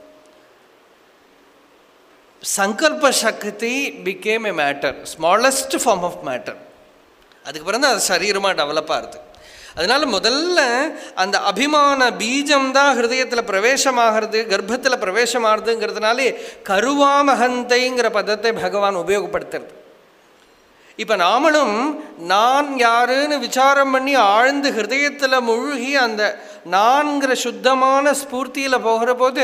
சங்கல்ப சக்தி become a matter smallest form of matter அதுக்கப்புறம் தான் அது சரீரமாக டெவலப் ஆகுது அதனால முதல்ல அந்த அபிமான பீஜம் தான் ஹிருதயத்தில் பிரவேசமாகிறது கர்ப்பத்தில் பிரவேசமாகுதுங்கிறதுனாலே கருவாமகந்தைங்கிற பதத்தை பகவான் உபயோகப்படுத்துறது இப்போ நாமளும் நான் யாருன்னு விசாரம் பண்ணி ஆழ்ந்து ஹிருதயத்தில் முழுகி அந்த நான்கிற சுத்தமான ஸ்பூர்த்தியில் போகிற போது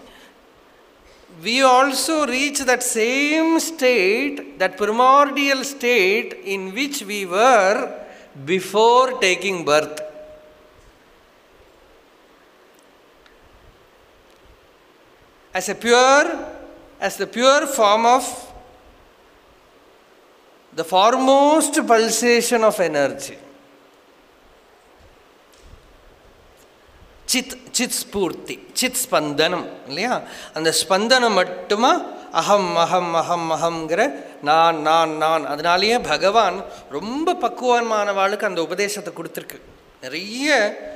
we also reach that same state, that primordial state in which we were before taking birth. As a pure, as the pure form of the foremost pulsation of energy. Sid Sid ஸ்பூர்த்தி Sid ஸ்பந்தனம் இல்லையா அந்த ஸ்பந்தனம் மட்டுமா அகம் அகம் அகம் அகம்ங்கிற நான் நான் நான் அதனாலேயே பகவான் ரொம்ப பக்குவமானவாளுக்கு அந்த உபதேசத்தை கொடுத்துருக்கு நிறைய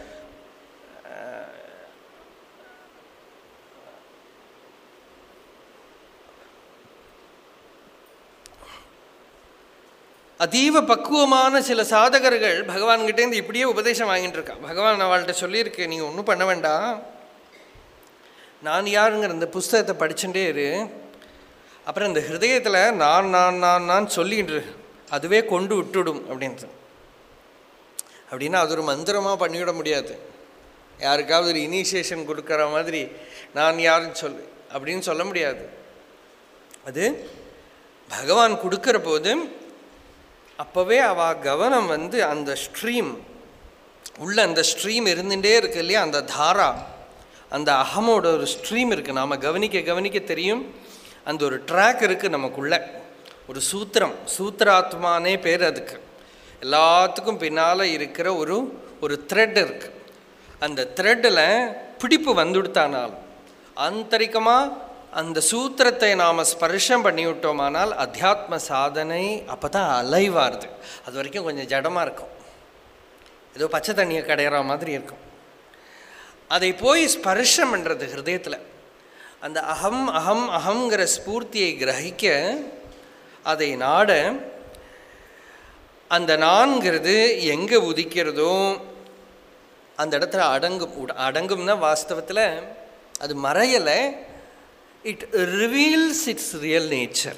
அதீவ பக்குவமான சில சாதகர்கள் பகவான்கிட்டேருந்து இப்படியே உபதேசம் வாங்கிட்டு இருக்கா பகவான் அவள்கிட்ட சொல்லியிருக்கு நீங்கள் ஒன்றும் பண்ண வேண்டாம் நான் யாருங்கிற இந்த புஸ்தகத்தை படிச்சுட்டே இரு அப்புறம் இந்த ஹிருதயத்தில் நான் நான் நான் நான் சொல்லிட்டு இரு. அதுவே கொண்டு விட்டுடும் அப்படின்ட்டு அப்படின்னா அது ஒரு மந்திரமாக பண்ணிவிட முடியாது யாருக்காவது ஒரு இனிஷியேஷன் கொடுக்குற மாதிரி நான் யாருன்னு சொல்லு அப்படின்னு சொல்ல முடியாது அது பகவான் கொடுக்குற போது அப்போவே அவ கவனம் வந்து அந்த ஸ்ட்ரீம் உள்ள அந்த ஸ்ட்ரீம் இருந்துகிட்டே இருக்கு இல்லையா அந்த தாரா அந்த அகமோட ஒரு ஸ்ட்ரீம் இருக்குது நாம் கவனிக்க கவனிக்க தெரியும் அந்த ஒரு ட்ராக் இருக்குது நமக்குள்ள ஒரு சூத்திரம் சூத்திராத்மானே பேர் அதுக்கு எல்லாத்துக்கும் பின்னால் இருக்கிற ஒரு ஒரு த்ரெட் இருக்குது அந்த த்ரெட்டில் பிடிப்பு வந்துடுத்தானாலும் ஆந்தரிகமாக அந்த சூத்திரத்தை நாம் ஸ்பர்ஷம் பண்ணி விட்டோமானால் அத்தியாத்ம சாதனை அப்போ தான் அலைவாருது அது வரைக்கும் கொஞ்சம் ஜடமாக இருக்கும் ஏதோ பச்சை தண்ணியை கடையிற மாதிரி இருக்கும் அதை போய் ஸ்பர்ஷம் பண்ணுறது ஹிருதயத்தில் அந்த அகம் அகம் அகங்கிற ஸ்பூர்த்தியை கிரகிக்க அதை நாட அந்த நான்கிறது எங்கே உதிக்கிறதோ அந்த இடத்துல அடங்கும் உட- அடங்கும்னா வாஸ்தவத்தில் அது மறையலை it reveals its real nature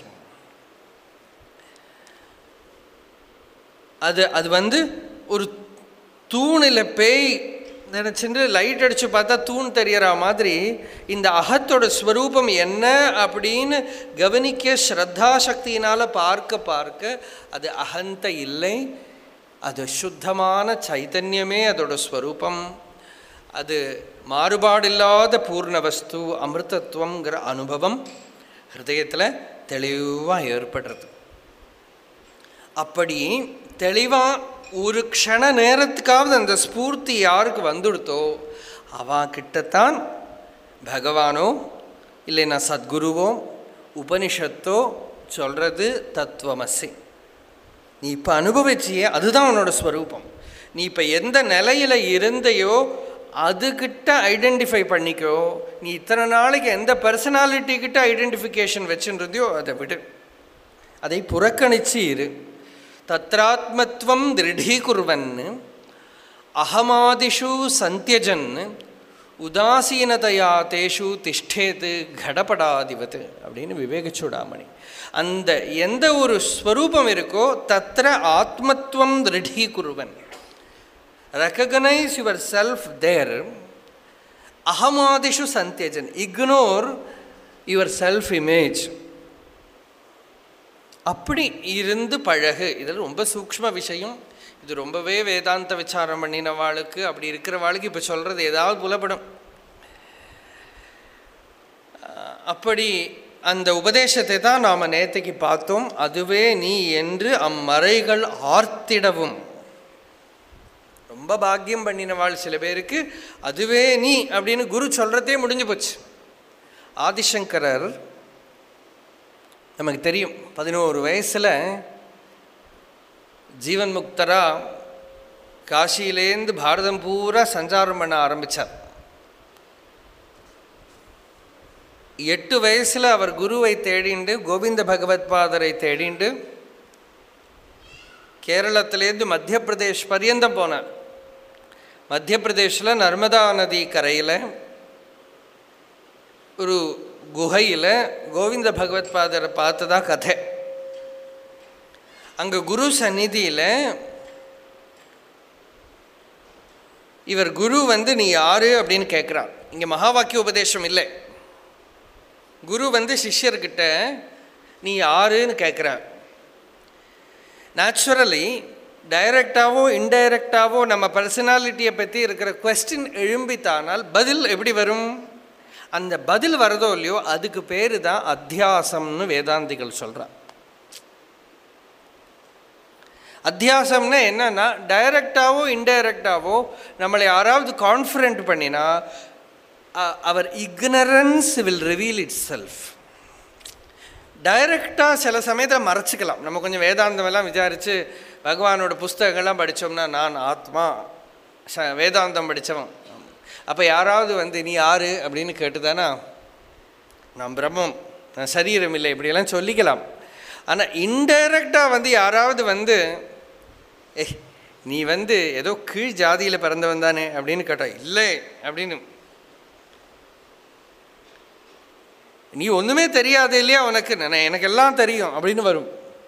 அது அது வந்து ஒரு தூணில் பேய் நினச்சிட்டு லைட் அடித்து பார்த்தா தூண் தெரியற மாதிரி இந்த அகத்தோட ஸ்வரூபம் என்ன அப்படின்னு கவனிக்க ஸ்ரத்தா சக்தியினால் பார்க்க பார்க்க அது அகந்த இல்லை அது சுத்தமான சைத்தன்யமே அதோட ஸ்வரூபம் அது மாறுபாடில்லாத பூர்ண வஸ்து அமிர்தத்துவங்கிற அனுபவம் ஹிருதயத்தில் தெளிவாக ஏற்படுறது அப்படி தெளிவாக ஒரு க்ஷண நேரத்துக்காவது அந்த ஸ்பூர்த்தி யாருக்கு வந்துடுத்தோ அவன் கிட்டத்தான் பகவானோ இல்லைன்னா சத்குருவோ உபனிஷத்தோ சொல்கிறது தத்துவமசி நீ இப்போ அனுபவிச்சியே அதுதான் உன்னோட ஸ்வரூபம் நீ இப்போ எந்த நிலையில் இருந்தையோ அதுகிட்ட ஐடென்டிஃபை பண்ணிக்கோ நீ இத்தனை நாளைக்கு எந்த பர்சனாலிட்டி கிட்ட ஐடென்டிஃபிகேஷன் வச்சுருந்தியோ அதை விடு அதை புறக்கணிச்சு இரு தத்ராத்மத்வம் திருடீகுர்வன் அகமாதிஷு சந்தியஜன் உதாசீனதையா தேஷு திஷ்டேது கடப்படாதிவத் அப்படின்னு விவேக சூடாமணி அந்த எந்த ஒரு ஸ்வரூபம் இருக்கோ தத்திர ஆத்மத்துவம் திருடீகுர்வன் ரெக்கக்னைஸ் யுவர் செல்ஃப் தேர் அகமாதிஷு சந்தியஜன் இக்னோர் யுவர் செல்ஃப் இமேஜ் அப்படி இருந்து பழகு இதில் ரொம்ப சூக்ஷ்ம விஷயம் இது ரொம்பவே வேதாந்த விசாரம் பண்ணினவாளுக்கு அப்படி இருக்கிறவாளுக்கு இப்போ சொல்கிறது ஏதாவது புலப்படும் அஹ் அப்படி அந்த உபதேசத்தை தான் நாம் நேத்தைக்கு பார்த்தோம் அதுவே நீ என்று அம்மறைகள் ஆர்த்திடவும் ரொம்ப பாக்கியம் பண்ணினவாள் சில பேருக்கு அதுவே நீ அப்படின்னு குரு சொல்கிறதே முடிஞ்சு போச்சு ஆதிசங்கரர் நமக்கு தெரியும் பதினோரு வயசில் ஜீவன் முக்தரா காசியிலேருந்து பாரதம் பூரா சஞ்சாரம் பண்ண ஆரம்பித்தார் எட்டு வயசில் அவர் குருவை தேடிண்டு கோவிந்த பகவத் பாதரை தேடிண்டு கேரளத்திலேருந்து மத்திய பிரதேஷ் பரியந்தம் போனார் மத்திய பிரதேஷில் நர்மதா நதி கரையில் ஒரு குகையில் கோவிந்த பகவத் பாதரை பார்த்ததா கதை அங்கே குரு சந்நிதியில் இவர் குரு வந்து நீ யாரு அப்படின்னு கேட்குறான் இங்கே மகா வாக்கிய உபதேசம் இல்லை குரு வந்து சிஷ்யர்கிட்ட நீ யாருன்னு கேட்குறார் நேச்சுரலி டைரக்டாவோ இன்டைரக்டாவோ நம்ம பர்சனாலிட்டியை பற்றி இருக்கிற கொஸ்டின் எழும்பித்தானால் பதில் எப்படி வரும் அந்த பதில் வரதோ இல்லையோ அதுக்கு பேர் தான் அத்தியாசம்னு வேதாந்திகள் சொல்கிறான் அத்தியாசம்னா என்னன்னா டைரக்டாவோ இன்டைரக்டாவோ நம்மளை யாராவது கான்ஃபிடென்ட் பண்ணினா அ- அவர் ignorance will reveal itself டைரக்டாக சில சமயத்தில் மறைச்சிக்கலாம் நம்ம கொஞ்சம் வேதாந்தம் எல்லாம் விசாரித்து பகவானோட புஸ்தகங்கள்லாம் படித்தோம்னா நான் ஆத்மா ச வேதாந்தம் படித்தவன் அப்போ யாராவது வந்து நீ யாரு அப்படின்னு கேட்டுதானா நான் பிரம்மம் நான் சரீரம் இல்லை இப்படியெல்லாம் சொல்லிக்கலாம் ஆனால் இன்டைரக்டாக வந்து யாராவது வந்து ஏய் நீ வந்து ஏதோ கீழ் ஜாதியில் பிறந்தவன் தானே அப்படின்னு கேட்டா இல்லை அப்படின்னு நீ ஒன்றுமே தெரியாது இல்லையா உனக்கு நான் எனக்கு எல்லாம் தெரியும் அப்படின்னு வரும்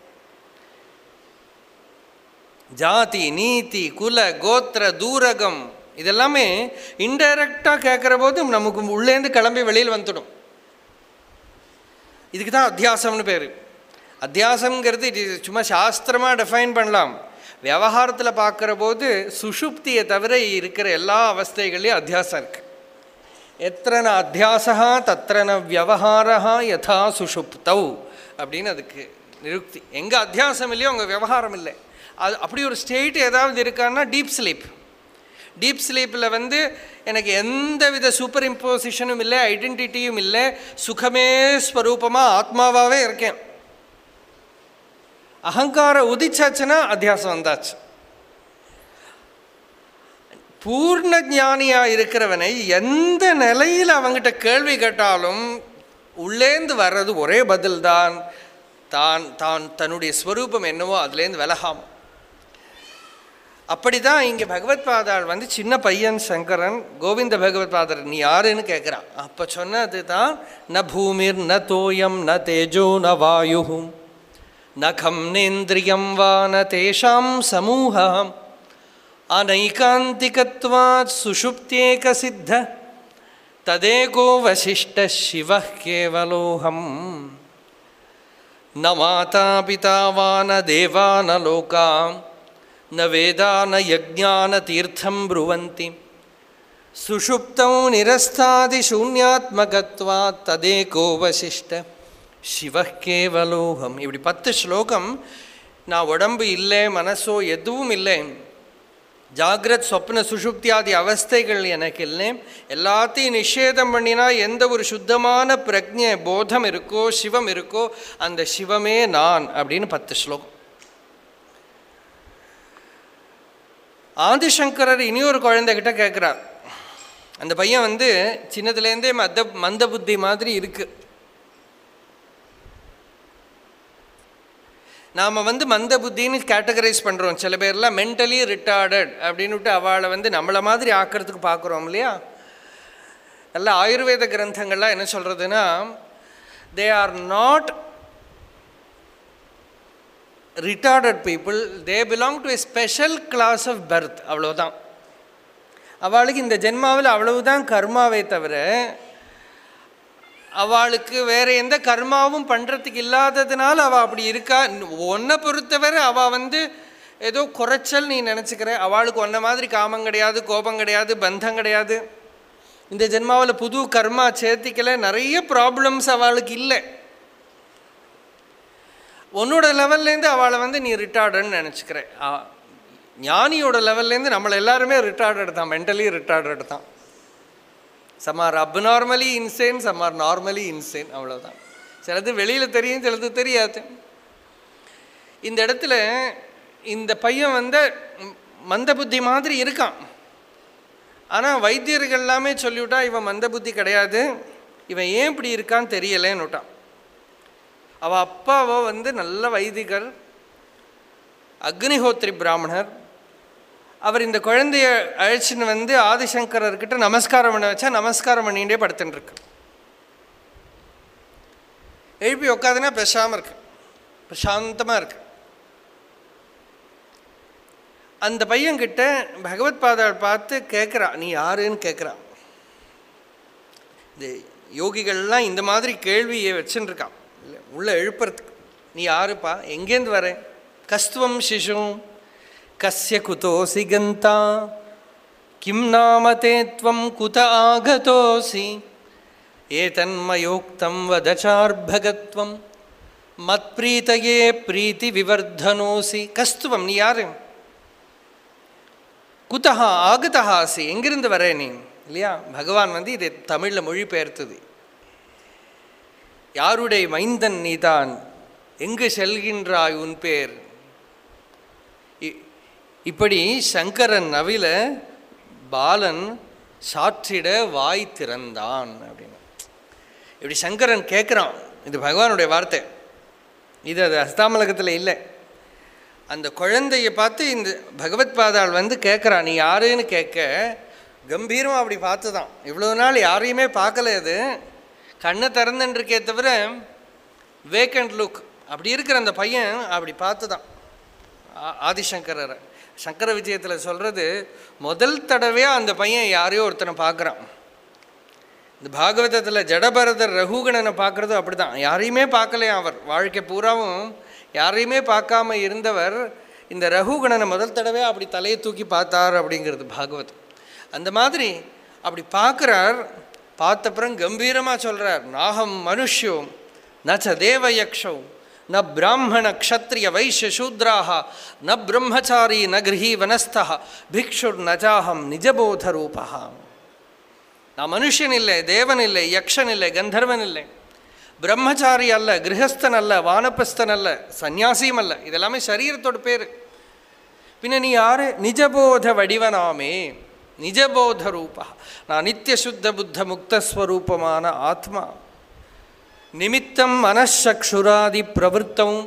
ஜாதி நீதி குல கோத்திர தூரகம் இதெல்லாமே இன்டைரக்டாக கேட்குற போது நமக்கு உள்ளேந்து கிளம்பி வெளியில் வந்துடும் இதுக்கு தான் அத்தியாசம்னு பேர் அத்தியாசம்ங்கிறது இது சும்மா சாஸ்திரமாக டிஃபைன் பண்ணலாம் விவகாரத்தில் பார்க்குற போது சுஷுப்தியை தவிர இருக்கிற எல்லா அவஸ்தைகள்லையும் அத்தியாசம் இருக்குது எத்தனை அத்தியாசா தத்திரன வியவஹாரா யதா சுஷுப்தௌ அப்படின்னு அதுக்கு நிருக்தி எங்கே அத்தியாசம் இல்லையோ அங்கே விவகாரம் இல்லை அது அப்படி ஒரு ஸ்டேட் ஏதாவது இருக்கான்னா டீப் ஸ்லீப் டீப் ஸ்லீப்பில் வந்து எனக்கு எந்த வித சூப்பர் இம்போசிஷனும் இல்லை ஐடென்டிட்டியும் இல்லை சுகமே ஸ்வரூபமாக ஆத்மாவாகவே இருக்கேன் அகங்கார உதிச்சாச்சுன்னா அத்தியாசம் வந்தாச்சு பூர்ண ஞானியாக இருக்கிறவனை எந்த நிலையில் அவங்கிட்ட கேள்வி கேட்டாலும் உள்ளேந்து வர்றது ஒரே பதில் தான் தான் தான் தன்னுடைய ஸ்வரூபம் என்னவோ அதுலேருந்து விலகாம் அப்படி தான் இங்கே பகவத் பாதாள் வந்து சின்ன பையன் சங்கரன் கோவிந்த பகவத் பாதர் நீ யாருன்னு கேட்குறான் அப்போ சொன்னது தான் ந பூமிர் ந தோயம் ந தேஜோ ந வாயு ந கம் நேந்திரியம் வா ந தேஷாம் சமூகம் अनैकान्तिकत्वात् सुषुप्त्येकसिद्ध तदेको वसिष्ठः शिवः केवलोऽहम् न माता पिता वा न देवा न लोका न वेदा न यज्ञा न तीर्थं ब्रुवन्ति सुषुप्तौ निरस्तादिशून्यात्मकत्वात् तदेको वसिष्ठ சிவः கேவலோகம் இப்படி பத்து ஸ்லோகம் நான் உடம்பு இல்லை மனசோ எதுவும் இல்லை ஜாகிரத் சொப்ன சுஷுப்தியாதி அவஸ்தைகள் எனக்கு இல்லை எல்லாத்தையும் நிஷேதம் பண்ணினா எந்த ஒரு சுத்தமான பிரஜை போதம் இருக்கோ சிவம் இருக்கோ அந்த சிவமே நான் அப்படின்னு பத்து ஸ்லோகம் ஆதிசங்கரர் இனியொரு குழந்தைகிட்ட கேட்குறார் அந்த பையன் வந்து சின்னதுலேருந்தே மந்த மந்த புத்தி மாதிரி இருக்கு நாம் வந்து மந்த புத்தின்னு கேட்டகரைஸ் பண்ணுறோம் சில பேர்லாம் மென்டலி ரிட்டார்டட் அப்படின்னுட்டு அவளை வந்து நம்மளை மாதிரி ஆக்கிறதுக்கு பார்க்குறோம் இல்லையா நல்ல ஆயுர்வேத கிரந்தங்கள்லாம் என்ன சொல்கிறதுனா they are not retarded people they belong to a special class of birth அவ்வளோதான் அவளுக்கு இந்த ஜென்மாவில் அவ்வளவுதான் கர்மாவே தவிர அவளுக்கு வேற எந்த கர்மாவும் பண்ணுறதுக்கு இல்லாததுனால அவள் அப்படி இருக்கா உன்னை பொறுத்தவரை அவள் வந்து ஏதோ குறைச்சல் நீ நினச்சிக்கிற அவளுக்கு ஒன்றை மாதிரி காமம் கிடையாது கோபம் கிடையாது பந்தம் கிடையாது இந்த ஜென்மாவில் புது கர்மா சேர்த்திக்கல நிறைய ப்ராப்ளம்ஸ் அவளுக்கு இல்லை உன்னோட லெவல்லேருந்து அவளை வந்து நீ ரிட்டார்டுன்னு நினச்சிக்கிற ஞானியோட லெவல்லேருந்து நம்மளை எல்லாருமே ரிட்டார்டட் தான் மென்டலி ரிட்டார்டட் தான் some are abnormally insane some are normally insane அவ்வளோதான் சிலது வெளியில் தெரியும் சிலது தெரியாது இந்த இடத்துல இந்த பையன் வந்து மந்த புத்தி மாதிரி இருக்கான் ஆனால் வைத்தியர்கள் எல்லாமே சொல்லிவிட்டா இவன் மந்த புத்தி கிடையாது இவன் ஏன் இப்படி இருக்கான்னு தெரியலேன்னு விட்டான் அவள் அப்பாவோ வந்து நல்ல வைதிகர் அக்னிஹோத்ரி பிராமணர் அவர் இந்த குழந்தைய அழைச்சின்னு வந்து ஆதிசங்கரர்கிட்ட நமஸ்காரம் பண்ண வச்சா நமஸ்காரம் பண்ணிகிட்டே படுத்துட்டு இருக்கு எழுப்பி உட்காதுன்னா பேசாமல் இருக்கு பிரசாந்தமாக இருக்கு அந்த பையன்கிட்ட பகவத் பாதாள் பார்த்து கேட்குறா நீ யாருன்னு கேட்குறா இந்த யோகிகள்லாம் இந்த மாதிரி கேள்வியை வச்சுன்னு இருக்கான் இல்லை உள்ள எழுப்புறதுக்கு நீ யாருப்பா எங்கேருந்து வர கஸ்துவம் சிசும் கஸ்ய குதோசி கந்தா கிம் நாம தே த்வம் குத ஆகதோசி ஏதன்மயோக்தம் வதச்சார்பகத்வம் மத்ப்ரீதையே பிரீத்தி விவர்தனோசி கஸ்துவம் நீ யாரு குத்தகா ஆகதஹாசி எங்கிருந்து வர நீ இல்லையா பகவான் வந்து இதை தமிழில் மொழிபெயர்த்தது யாருடைய மைந்தன் நீதான் எங்கு செல்கின்றாய் உன் பேர் இ- இப்படி சங்கரன் நவில பாலன் சாற்றிட வாய் திறந்தான் அப்படின்னு இப்படி சங்கரன் கேட்குறான் இது பகவானுடைய வார்த்தை இது அது அஸ்தாமலகத்தில் இல்லை அந்த குழந்தையை பார்த்து இந்த பகவத் பாதாள் வந்து கேட்குறா நீ யாருன்னு கேட்க கம்பீரமாக அப்படி பார்த்து தான் இவ்வளோ நாள் யாரையுமே பார்க்கல அது கண்ணை திறந்துன்னு இருக்கே தவிர வேக்கண்ட் லுக் அப்படி இருக்கிற அந்த பையன் அப்படி பார்த்து தான் ஆ- ஆதிசங்கரரை சங்கர விஜயத்தில் சொல்கிறது முதல் தடவையாக அந்த பையன் யாரையோ ஒருத்தனை பார்க்குறான் இந்த பாகவதத்தில் ஜடபரதர் ரகுகணனை பார்க்குறது அப்படி தான் யாரையுமே பார்க்கலையா அவர் வாழ்க்கை பூராவும் யாரையுமே பார்க்காம இருந்தவர் இந்த ரகுகணனை முதல் தடவை அப்படி தலையை தூக்கி பார்த்தார் அப்படிங்கிறது பாகவதம் அந்த மாதிரி அப்படி பார்க்குறார் பார்த்தப்புறம் கம்பீரமாக சொல்கிறார் நாகம் மனுஷ்யோ நச்ச தேவயக்ஷோ ந பிராமண க்ஷத்ரிய வைஷ்ய சூத்ராக ந பிரம்மச்சாரி ந கிரகீ வனஸ்தா பிக்ஷுர் நஜாஹம் நிஜபோத ரூபா நான் மனுஷன் இல்லை தேவன் இல்லை யக்ஷன் இல்லை கந்தர்வன் இல்லை பிரம்மச்சாரி அல்ல கிரகஸ்தன் அல்ல வானப்பஸ்தன் அல்ல சந்நியாசியும் அல்ல இதெல்லாமே சரீரத்தோட பேர் பின்ன நீ யாரு நிஜபோத வடிவனாமே நிஜபோத ரூபா நான் நித்திய சுத்த புத்த முக்தஸ்வரூபமான ஆத்மா நிமித்தம் மனசக்ஷுராதி பிரவருத்தம்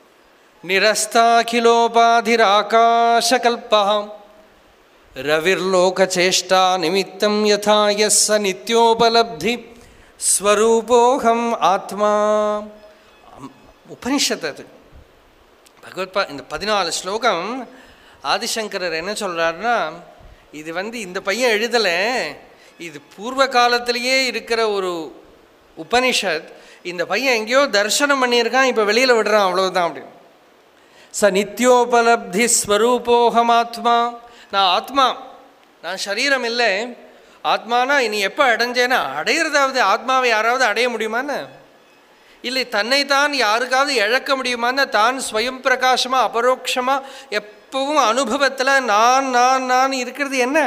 நிரஸ்தாகிலோபாதிராகாசகல்பம் ரவிர்லோகச்சேஷ்டா நிமித்தம் யதா எஸ் ச நித்யோபலப்தி ஸ்வரூபோகம் ஆத்மா அம், உபனிஷத் அது பகவத்பா இந்த பதினாலு ஸ்லோகம் ஆதிசங்கரர் என்ன சொல்கிறாருன்னா இது வந்து இந்த பையன் எழுதலை இது பூர்வ காலத்திலேயே இருக்கிற ஒரு உபனிஷத் இந்த பையன் எங்கேயோ தரிசனம் பண்ணியிருக்கான் இப்போ வெளியில் விடுறான் அவ்வளவுதான் அப்படின்னு ச நித்யோபலப்தி ஸ்வரூபோகம் ஆத்மா நான் ஆத்மா நான் சரீரம் இல்லை ஆத்மானா நீ எப்போ அடைஞ்சேன்னா அடையிறதாவது ஆத்மாவை யாராவது அடைய முடியுமான்னு இல்லை தன்னைத்தான் யாருக்காவது இழக்க முடியுமான்னு தான் ஸ்வயம் பிரகாசமாக அபரோக்ஷமாக எப்பவும் அனுபவத்தில் நான் நான் நான் இருக்கிறது என்ன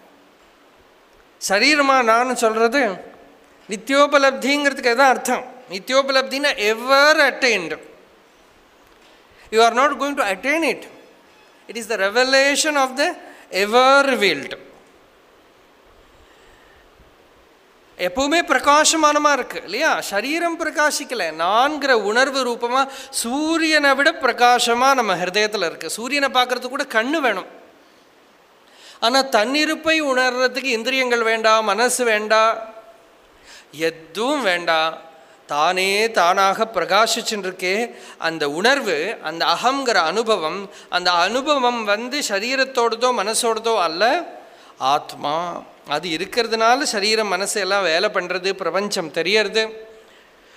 சரீரமா நான் சொல்கிறது நித்யோபலப்திங்கிறதுக்கு எதான் அர்த்தம் நித்யோபலப்தின்னா ever attained you are not going to attain it it is the revelation of the ever revealed எப்பவுமே பிரகாசமானமாக இருக்கு இல்லையா சரீரம் பிரகாசிக்கலை நான்கிற உணர்வு ரூபமாக சூரியனை விட பிரகாசமாக நம்ம ஹிருதயத்தில் இருக்குது சூரியனை பார்க்கறதுக்கு கூட கண்ணு வேணும் ஆனால் தன்னிருப்பை உணர்றதுக்கு இந்திரியங்கள் வேண்டாம் மனசு வேண்டாம் எதுவும் வேண்டாம் தானே தானாக பிரகாசிச்சுன்னு இருக்கே அந்த உணர்வு அந்த அகங்கிற அனுபவம் அந்த அனுபவம் வந்து சரீரத்தோடதோ மனசோடதோ அல்ல ஆத்மா அது இருக்கிறதுனால சரீரம் மனசு எல்லாம் வேலை பண்ணுறது பிரபஞ்சம் தெரியறது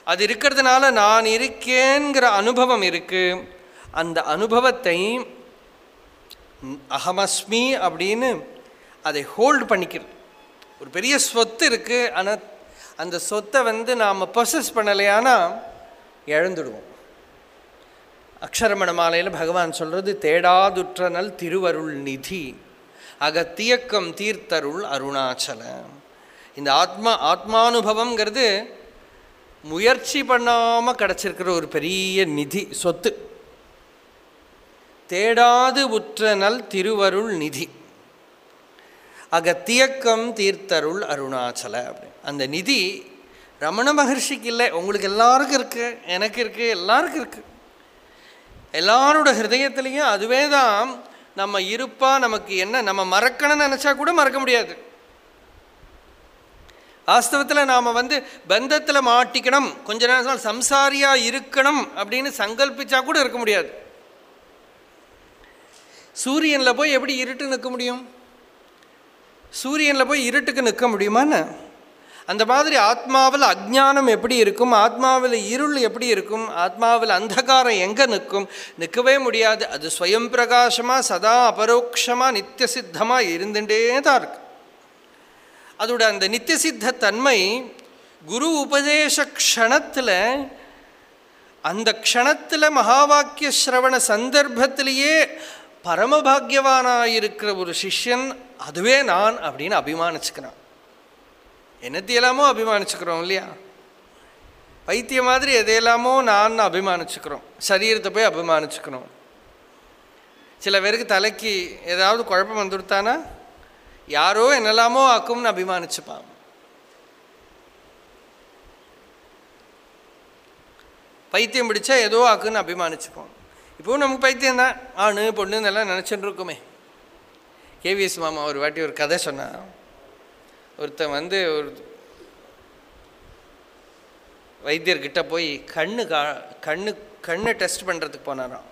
அது இருக்கிறதுனால நான் இருக்கேங்கிற அனுபவம் இருக்கு அந்த அனுபவத்தை ம், அகமஸ்மி அப்படின்னு அதை ஹோல்டு பண்ணிக்கிறது ஒரு பெரிய சொத்து இருக்கு ஆனால் அந்த சொத்தை வந்து நாம் பொசஸ் பண்ணலையானா இழந்துடுவோம் அக்ஷரமண மாலையில் பகவான் சொல்றது தேடாதுற்றனல் திருவருள் நிதி அகத்தியக்கம் தீர்த்தருள் அருணாச்சல இந்த ஆத்மா ஆத்மானுபவம்ங்கிறது முயற்சி பண்ணாமல் கிடச்சிருக்கிற ஒரு பெரிய நிதி சொத்து தேடாது உற்றனல் திருவருள் நிதி அகத்தியக்கம் தீர்த்தருள் அருணாச்சல அப்படி அந்த நிதி ரமண மகர்ஷிக்கு இல்லை உங்களுக்கு எல்லாருக்கும் இருக்கு எனக்கு இருக்கு எல்லாருக்கும் இருக்கு எல்லாரோட ஹிருதயத்திலையும் அதுவே தான் நம்ம இருப்பா நமக்கு என்ன நம்ம மறக்கணும்னு நினச்சா கூட மறக்க முடியாது வாஸ்தவத்தில் நாம் வந்து பந்தத்தில் மாட்டிக்கணும் கொஞ்ச நேரம் சம்சாரியாக இருக்கணும் அப்படின்னு சங்கல்பிச்சா கூட இருக்க முடியாது சூரியனில் போய் எப்படி இருட்டு நிற்க முடியும் சூரியனில் போய் இருட்டுக்கு நிற்க முடியுமான்னு அந்த மாதிரி ஆத்மாவில் அஜ்ஞானம் எப்படி இருக்கும் ஆத்மாவில் இருள் எப்படி இருக்கும் ஆத்மாவில் அந்தகாரம் எங்கே நிற்கும் நிற்கவே முடியாது அது ஸ்வயம் பிரகாசமாக சதா அபரோக்ஷமாக நித்திய சித்தமாக இருந்துட்டே தான் இருக்கு அதோட அந்த நித்தியசித்த தன்மை குரு உபதேச க்ஷணத்தில் அந்த க்ஷணத்தில் மகாவாக்கிய ஸ்ரவண சந்தர்ப்பத்திலேயே பரமபாகியவானாக இருக்கிற ஒரு சிஷ்யன் அதுவே நான் அப்படின்னு அபிமானிச்சுக்கிறான் என்னத்தையெல்லாமோ அபிமானிச்சுக்கிறோம் இல்லையா பைத்திய மாதிரி எதையெல்லாமோ நான் அபிமானிச்சுக்கிறோம் சரீரத்தை போய் அபிமானிச்சுக்கிறோம் சில பேருக்கு தலைக்கு ஏதாவது குழப்பம் வந்துடுத்தானா யாரோ என்னெல்லாமோ ஆக்கும்னு அபிமானிச்சுப்பான் பைத்தியம் பிடிச்சா ஏதோ ஆக்குன்னு அபிமானிச்சுப்போம் இப்போவும் நமக்கு பைத்தியம் தான் ஆணு பொண்ணுன்னு எல்லாம் நினச்சிட்டு இருக்கோமே கேவிஎஸ் மாமா ஒரு வாட்டி ஒரு கதை சொன்னா ஒருத்தன் வந்து ஒரு வைத்தியர்கிட்ட போய் கண்ணு கா கண்ணு கண்ணை டெஸ்ட் பண்ணுறதுக்கு போனாராம்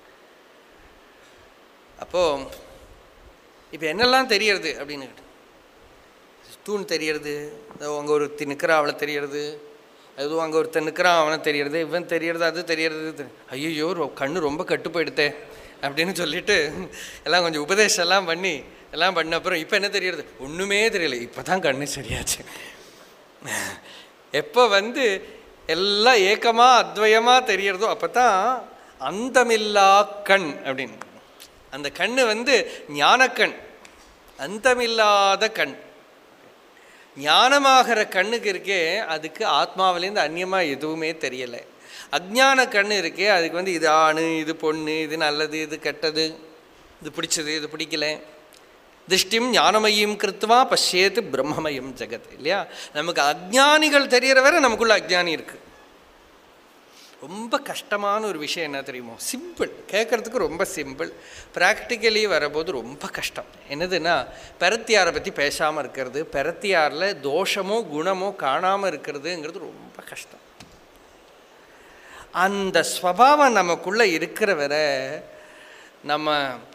அப்போது இப்போ என்னெல்லாம் தெரியறது அப்படின்னு கேட்டேன். தூண் தெரியறது அங்கே ஒருத்தி நிற்கிறா அவளை தெரியறது அதுவும் அங்கே ஒருத்தன் நிற்கிறான் அவனை தெரியறது இவன் தெரியறது அது தெரியறது ஐயோ கண்ணு ரொம்ப கட்டு போயிடுத்தே அப்படின்னு சொல்லிட்டு எல்லாம் கொஞ்சம் உபதேசம் எல்லாம் பண்ணி எல்லாம் பண்ண அப்புறம் இப்போ என்ன தெரியறது ஒன்றுமே தெரியல இப்போ தான் கண்ணு சரியாச்சு எப்போ வந்து எல்லாம் ஏக்கமாக அத்வயமாக தெரியறதோ அப்போ தான் அந்தமில்லா கண் அப்படின்னு அந்த கண்ணு வந்து ஞானக்கண் அந்தமில்லாத கண் ஞானமாகிற கண்ணுக்கு இருக்கே அதுக்கு ஆத்மாவிலேருந்து அந்நியமாக எதுவுமே தெரியலை அஜ்ஞான கண் இருக்கே அதுக்கு வந்து இது ஆணு இது பொண்ணு இது நல்லது இது கெட்டது இது பிடிச்சது இது பிடிக்கல திருஷ்டிம் ஞானமயம் கிருத்வா பஷ்யேத்து பிரம்மமயம் ஜெகத் இல்லையா நமக்கு அஜ்ஞானிகள் தெரியற வரை நமக்குள்ள அஜ்ஞானி இருக்கு ரொம்ப கஷ்டமான ஒரு விஷயம் என்ன தெரியுமோ சிம்பிள் கேட்குறதுக்கு ரொம்ப சிம்பிள் ப்ராக்டிக்கலி வரபோது ரொம்ப கஷ்டம் என்னதுன்னா பெரத்தியாரை பற்றி பேசாமல் இருக்கிறது பெரத்தியாரில் தோஷமோ குணமோ காணாமல் இருக்கிறதுங்கிறது ரொம்ப கஷ்டம் அந்த ஸ்வபாவம் நமக்குள்ளே இருக்கிற வரை நம்ம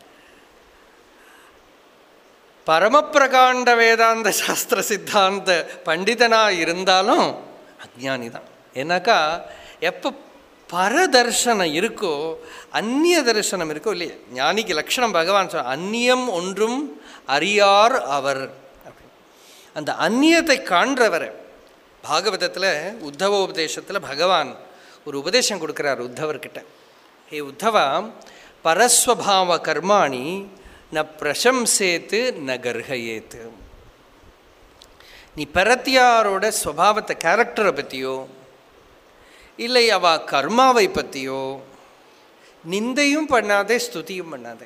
பரமப்பிரகாண்ட வேதாந்த சாஸ்திர சித்தாந்த பண்டிதனாக இருந்தாலும் அஜ்ஞானி தான் ஏன்னாக்கா எப்போ பரதர்சனம் இருக்கோ அந்நிய தரிசனம் இருக்கோ இல்லையா ஞானிக்கு லட்சணம் பகவான் சொல் அந்நியம் ஒன்றும் அறியார் அவர் அப்படின்னு. அந்த அந்நியத்தை காண்றவரை பாகவதத்தில் உத்தவ உபதேசத்தில் பகவான் ஒரு உபதேசம் கொடுக்குறார் உத்தவர்கிட்ட ஹே உத்தவா பரஸ்வபாவ கர்மாணி ந பிரசம்சேத்து ந கர்ஹயேத்து நீ பரத்தியாரோட ஸ்வபாவத்தை கேரக்டரை பற்றியோ இல்லை அவ கர்மாவை பற்றியோ நிந்தையும் பண்ணாதே ஸ்துதியும் பண்ணாதே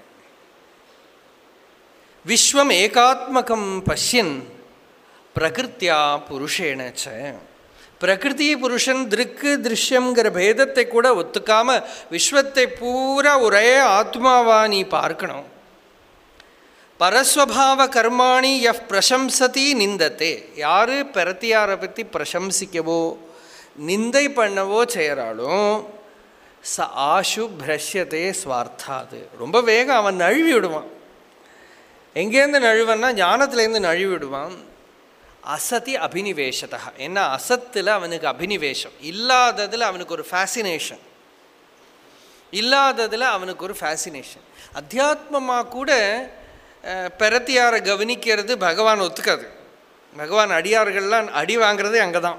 விஸ்வம் ஏகாத்மகம் பஷ்யன் பிரகிருத்தியா புருஷேனச்ச பிரகிருதி புருஷன் திருக்கு திருஷ்யங்கிற பேதத்தை கூட ஒத்துக்காம விஸ்வத்தை பூரா ஒரே ஆத்மாவா நீ பார்க்கணும் பரஸ்வபாவ கர்மாணி எஃப் பிரசம்சதி நிந்தத்தே யார் பெரத்தியாரை பற்றி பிரசம்சிக்கவோ நிந்தை பண்ணவோ செய்கிறாலும் ச ஆஷு பிரஷ்யத்தே ஸ்வார்த்தாது ரொம்ப வேகம் அவன் நழுவி விடுவான் எங்கேருந்து நழுவன்னா ஞானத்துலேருந்து நழுவி விடுவான் அசதி அபினிவேஷதா ஏன்னா அசத்தில் அவனுக்கு அபினிவேஷம் இல்லாததில் அவனுக்கு ஒரு ஃபேசினேஷன் இல்லாததில் அவனுக்கு ஒரு ஃபேசினேஷன் அத்தியாத்மமாக கூட அஹ், பிரத்தியாரை கவனிக்கிறது பகவான் ஒத்துக்காது பகவான் அடியார்கள்லாம் அடி வாங்குறதே அங்கே தான்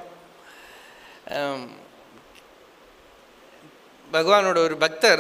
பகவானோட ஒரு பக்தர்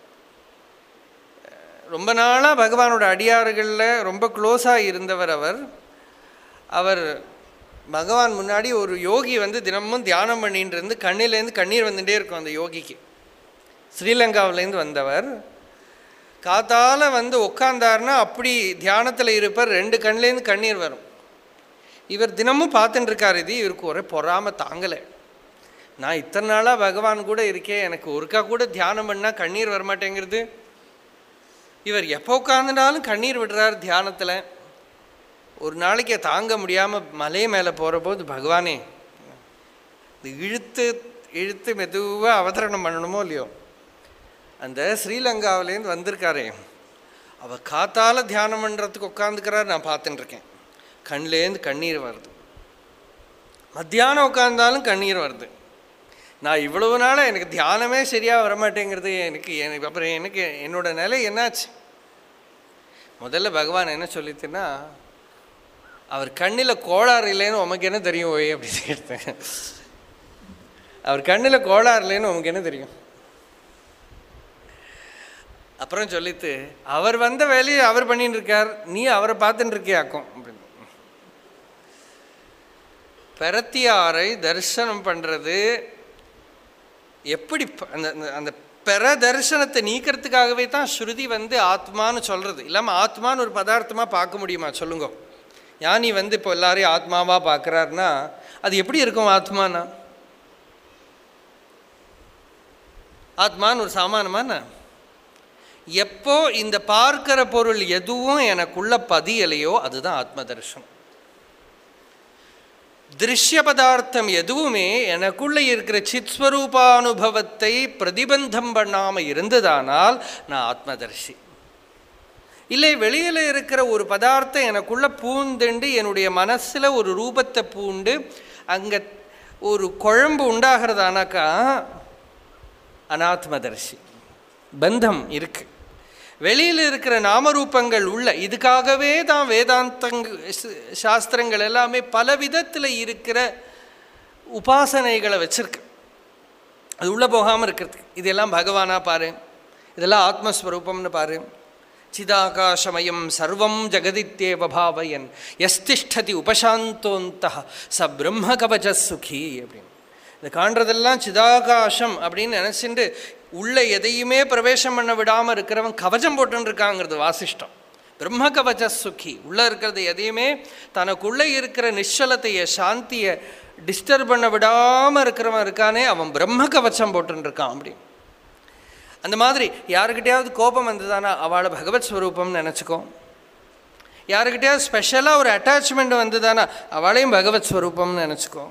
ரொம்ப நாளாக பகவானோட அடியார்களில் ரொம்ப க்ளோஸாக இருந்தவர் அவர் அவர் பகவான் முன்னாடி ஒரு யோகி வந்து தினமும் தியானம் பண்ணிட்டு இருந்து கண்ணிலேருந்து கண்ணீர் வந்துட்டே இருக்கும் அந்த யோகிக்கு ஸ்ரீலங்காவிலேருந்து வந்தவர் காத்தால வந்து உட்காந்தாருன்னா அப்படி தியானத்தில் இருப்பார் ரெண்டு கண்ணிலேருந்து கண்ணீர் வரும் இவர் தினமும் பார்த்துட்டு இருக்கார் இது இவருக்கு ஒரே பொறாம தாங்கலை நான் இத்தனை நாளாக பகவான் கூட இருக்கேன் எனக்கு ஒருக்கா கூட தியானம் பண்ணால் கண்ணீர் வரமாட்டேங்கிறது இவர் எப்போ உட்காந்துனாலும் கண்ணீர் விடுறார் தியானத்தில் ஒரு நாளைக்கு தாங்க முடியாமல் மலை மேலே போகிற போது பகவானே இது இழுத்து இழுத்து மெதுவாக அவதரணம் பண்ணணுமோ இல்லையோ அந்த ஸ்ரீலங்காவிலேருந்து வந்திருக்காரே அவ காத்தால தியானம் பண்ணுறதுக்கு உட்காந்துக்கிறார் நான் பார்த்துட்டு இருக்கேன் கண்லேருந்து கண்ணீர் வருது மத்தியானம் உட்காந்தாலும் கண்ணீர் வருது நான் இவ்வளவு நாளாக எனக்கு தியானமே சரியாக வரமாட்டேங்கிறது எனக்கு எனக்கு அப்புறம் எனக்கு என்னோட நிலை என்னாச்சு முதல்ல பகவான் என்ன சொல்லித்துன்னா அவர் கண்ணில் கோளாறு இல்லைன்னு உமக்கு என்ன தெரியும் ஓய் அப்படின்னு கேட்டேன் அவர் கண்ணில் கோளாறு இல்லைன்னு உமக்கு என்ன தெரியும் அப்புறம் சொல்லித்து அவர் வந்த வேலையை அவர் பண்ணிட்டு இருக்கார் நீ அவரை பார்த்துட்டு இருக்கியாக்கும் அப்படின்னு பெரத்தியாரை தரிசனம் பண்ணுறது எப்படி ப- அந்த அந்த- அந்த பெற தரிசனத்தை நீக்கிறதுக்காகவே தான் ஸ்ருதி வந்து ஆத்மான்னு சொல்கிறது இல்லாமல் ஆத்மான்னு ஒரு பதார்த்தமாக பார்க்க முடியுமா சொல்லுங்க ஞானி வந்து இப்போ எல்லாரையும் ஆத்மாவாக பார்க்குறாருன்னா அது எப்படி இருக்கும் ஆத்மானா ஆத்மான்னு ஒரு சாமானமான எப்போ இந்த பார்க்கிற பொருள் எதுவும் எனக்குள்ள பதியலையோ அதுதான் ஆத்ம தரிசனம் திருஷ்ய பதார்த்தம் எதுவுமே எனக்குள்ள இருக்கிற சித்ஸ்வரூபானுபவத்தை பிரதிபந்தம் பண்ணாம இருந்ததானால் நான் ஆத்மதர்ஷி இல்லை வெளியில் இருக்கிற ஒரு பதார்த்தம் எனக்குள்ள பூந்துண்டு என்னுடைய மனசில் ஒரு ரூபத்தை பூண்டு அங்கே ஒரு குழம்பு உண்டாகிறதானாக்கா அனாத்மதர்ஷி பந்தம் இருக்கு வெளியில் இருக்கிற நாமரூபங்கள் உள்ள இதுக்காகவே தான் வேதாந்தங்க ஸ்- சாஸ்திரங்கள் எல்லாமே பல விதத்தில் இருக்கிற உபாசனைகளை வச்சிருக்கு அது உள்ளே போகாமல் இருக்கிறதுக்கு இதெல்லாம் பகவானா பாரு இதெல்லாம் ஆத்மஸ்வரூபம்னு பாரு சிதாகாசமயம் சர்வம் ஜெகதித்தேவ பாவயன் எஸ்திஷ்டதி உபசாந்தோந்த ச பிரம்ம கவச்ச சுகி அப்படின்னு இந்த காண்றதெல்லாம் சிதாகாசம் அப்படின்னு நினச்சிட்டு உள்ள எதையுமே பிரவேசம் பண்ண விடாமல் இருக்கிறவன் கவச்சம் போட்டுன்னு இருக்காங்கிறது வாசிஷ்டம் பிரம்ம கவச்ச சுகி உள்ளே இருக்கிறது எதையுமே தனக்குள்ளே இருக்கிற நிശ്ചலத்தைய சாந்தியை டிஸ்டர்ப் பண்ண விடாமல் இருக்கிறவன் இருக்கானே அவன் பிரம்ம கவச்சம் போட்டுன்னு இருக்கான் அப்படின்னு அந்த மாதிரி யாருக்கிட்டையாவது கோபம் வந்ததானா அவளை பகவத் ஸ்வரூபம்னு நினச்சிக்கோ யாருக்கிட்டையாவது ஸ்பெஷலாக ஒரு அட்டாச்மெண்ட் வந்ததானா அவளையும் பகவத் ஸ்வரூபம்னு நினச்சிக்கோ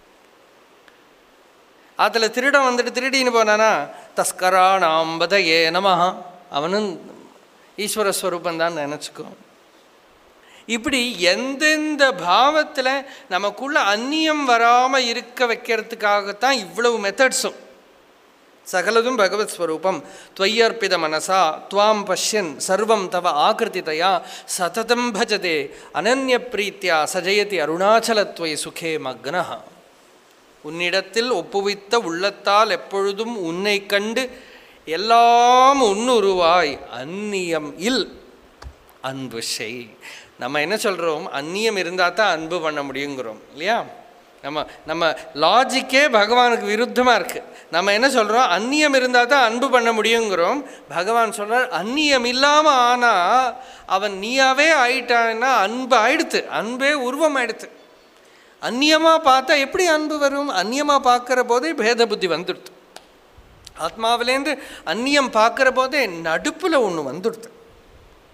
அதில் திருடன் வந்துட்டு திருடின்னு போனானா தஸ்கராணாம் பதயே நமஹ அவனும் ஈஸ்வர ஸ்வரூபம் தான் நினச்சிக்கோ இப்படி எந்தெந்த பாவத்தில் நமக்குள்ள அந்நியம் வராமல் இருக்க வைக்கிறதுக்காகத்தான் இவ்வளவு மெத்தட்ஸும் சகலதும் பகவத் ஸ்வரூபம் துவய்யர்ப்பித மனசா துவாம் பஷ்யன் சர்வம் தவ ஆகிருதிதயா சததம் பஜதே அனன்ய பிரீத்தியா சஜயதி அருணாச்சலத்வை சுகே மக்னஹ உன்னிடத்தில் ஒப்புவித்த உள்ளத்தால் எப்பொழுதும் உன்னை கண்டு எல்லாம் உன்னுருவாய் அந்நியம் இல் அன்பு செய் நம்ம என்ன சொல்கிறோம் அந்நியம் இருந்தால் தான் அன்பு பண்ண முடியுங்கிறோம் இல்லையா நம்ம நம்ம லாஜிக்கே பகவானுக்கு விருத்தமாக இருக்குது நம்ம என்ன சொல்கிறோம் அந்நியம் இருந்தால் தான் அன்பு பண்ண முடியுங்கிறோம் பகவான் சொல்கிறார் அந்நியம் இல்லாமல் ஆனால் அவன் நீயாவே ஆயிட்டான்னா அன்பு ஆயிடுத்து அன்பே உருவம் ஆயிடுத்து அந்நியமாக பார்த்தா எப்படி அன்பு வரும் அந்நியமாக பார்க்குற போதே பேத புத்தி வந்துடுது ஆத்மாவிலேருந்து அந்நியம் பார்க்குற போதே நடுப்பில் ஒன்று வந்துடுது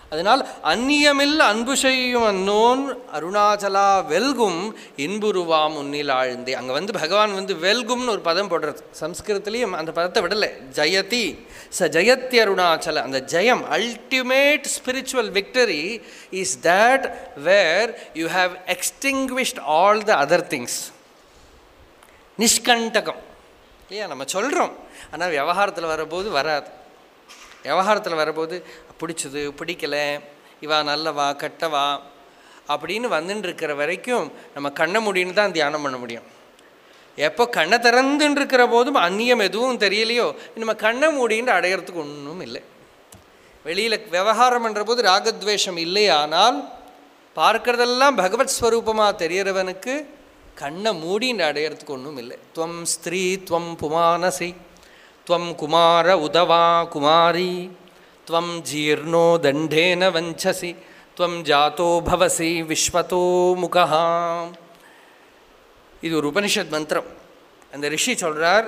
அதனால் அந்நியமில் அன்பு செய்யும் அன்னோன் அருணாச்சலா வெல்கும் இன்புருவாம் உன்னில் ஆழ்ந்தே அங்கே வந்து பகவான் வந்து வெல்கும்னு ஒரு பதம் போடுறது சம்ஸ்கிருதத்துலேயும் அந்த பதத்தை விடலை ஜெயதி ச ஜெயத்தி அருணாச்சல அந்த ஜெயம் ultimate spiritual victory is that where you have extinguished all the other things நிஷ்கண்டகம் இல்லையா நம்ம சொல்கிறோம் ஆனால் விவகாரத்தில் வரபோது வராது விவகாரத்தில் வரபோது பிடிச்சது பிடிக்கல இவா நல்லவா கெட்டவா அப்படின்னு வந்துட்டு இருக்கிற வரைக்கும் நம்ம கண்ணை முடின்னு தான் தியானம் பண்ண முடியும் எப்போ கண்ணை திறந்துன்னு இருக்கிற போதும் அந்நியம் எதுவும் தெரியலையோ நம்ம கண்ணை மூடின்னு அடையிறதுக்கு ஒன்றும் இல்லை வெளியில் விவகாரம் பண்ணுற போது ராகத்வேஷம் இல்லையானால் பார்க்கறதெல்லாம் பகவத் ஸ்வரூபமாக தெரியறவனுக்கு கண்ணை மூடின்னு அடையிறதுக்கு ஒன்றும் இல்லை துவம் ஸ்திரீ துவம் புமானசி துவம் குமார உதவா குமாரி துவம் ஜீர்ணோ தண்டேன வஞ்சசி துவம் ஜாத்தோ பவசி விஸ்வத்தோ முகா இது ஒரு உபனிஷத் மந்திரம் அந்த ரிஷி சொல்கிறார்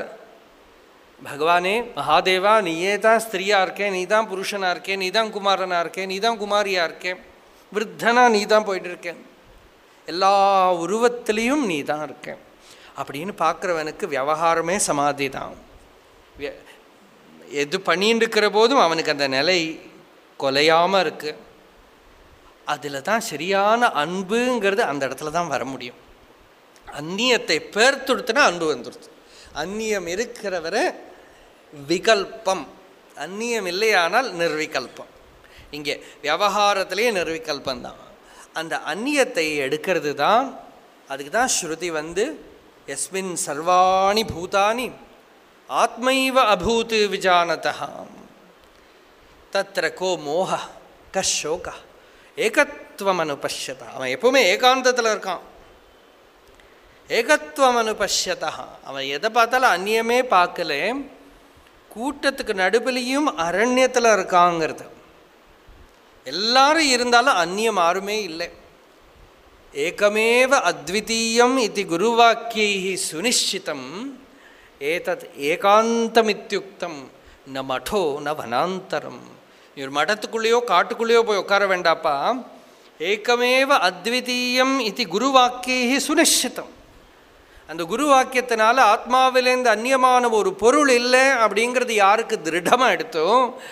பகவானே மகாதேவா நீயே தான் ஸ்திரீயாக இருக்கேன் நீ தான் புருஷனாக இருக்கேன் நீ தான் குமாரனாக இருக்கேன் நீ தான் குமாரியாக இருக்கேன் விருத்தனா நீ தான் போயிட்டு இருக்கேன் எல்லா உருவத்திலையும் நீ தான் இருக்கேன் அப்படின்னு பார்க்குறவனுக்கு விவகாரமே சமாதி தான் வி- எது பண்ணிட்டு இருக்கிற போதும் அவனுக்கு அந்த நிலை கொலையாமல் இருக்கு அதில் தான் சரியான அன்புங்கிறது அந்த இடத்துல தான் வர முடியும் அந்நியத்தை பேர்த்துடுத்துனா அன்பு வந்துடுது அந்நியம் இருக்கிறவரை விகல்பம் அந்நியம் இல்லையானால் நிர்விகல்பம் இங்கே விவகாரத்திலேயே நிர்விகல்பம் தான் அந்த அந்நியத்தை எடுக்கிறது தான் அதுக்கு தான் ஸ்ருதி வந்து எஸ்மின் சர்வாணி பூதானி ஆத்மைவ அபூத் விஜானதா தத்திர கோ மோக கஷோக ஏகத்துவம் அனுபஷ்யதா அவன் எப்பவுமே ஏகாந்தத்தில் இருக்கான் ஏகத்துவம் அனுபஷ்யதா அவன் எதை பார்த்தாலும் அந்நியமே பார்க்கல கூட்டத்துக்கு நடுவிலையும் அரண்யத்தில் இருக்காங்கிறது எல்லாரும் இருந்தாலும் அந்நியம் யாருமே இல்லை ஏகமேவ அத்விதீயம் இது குருவாக்கியை சுனிஷ்டிதம் ஏதத் ஏகாந்தமித்யுக்தம் ந மடோ ந வனாந்தரம் நீ ஒரு மடத்துக்குள்ளேயோ காட்டுக்குள்ளேயோ போய் உட்கார வேண்டாப்பா ஏகமேவ அத்விதீயம் இது குருவாக்கியை சுனிஷ்டிதம் அந்த குரு வாக்கியத்தினால ஆத்மாவிலேருந்து அந்நியமான ஒரு பொருள் இல்லை அப்படிங்கிறது யாருக்கு திருடமாக எடுத்தோ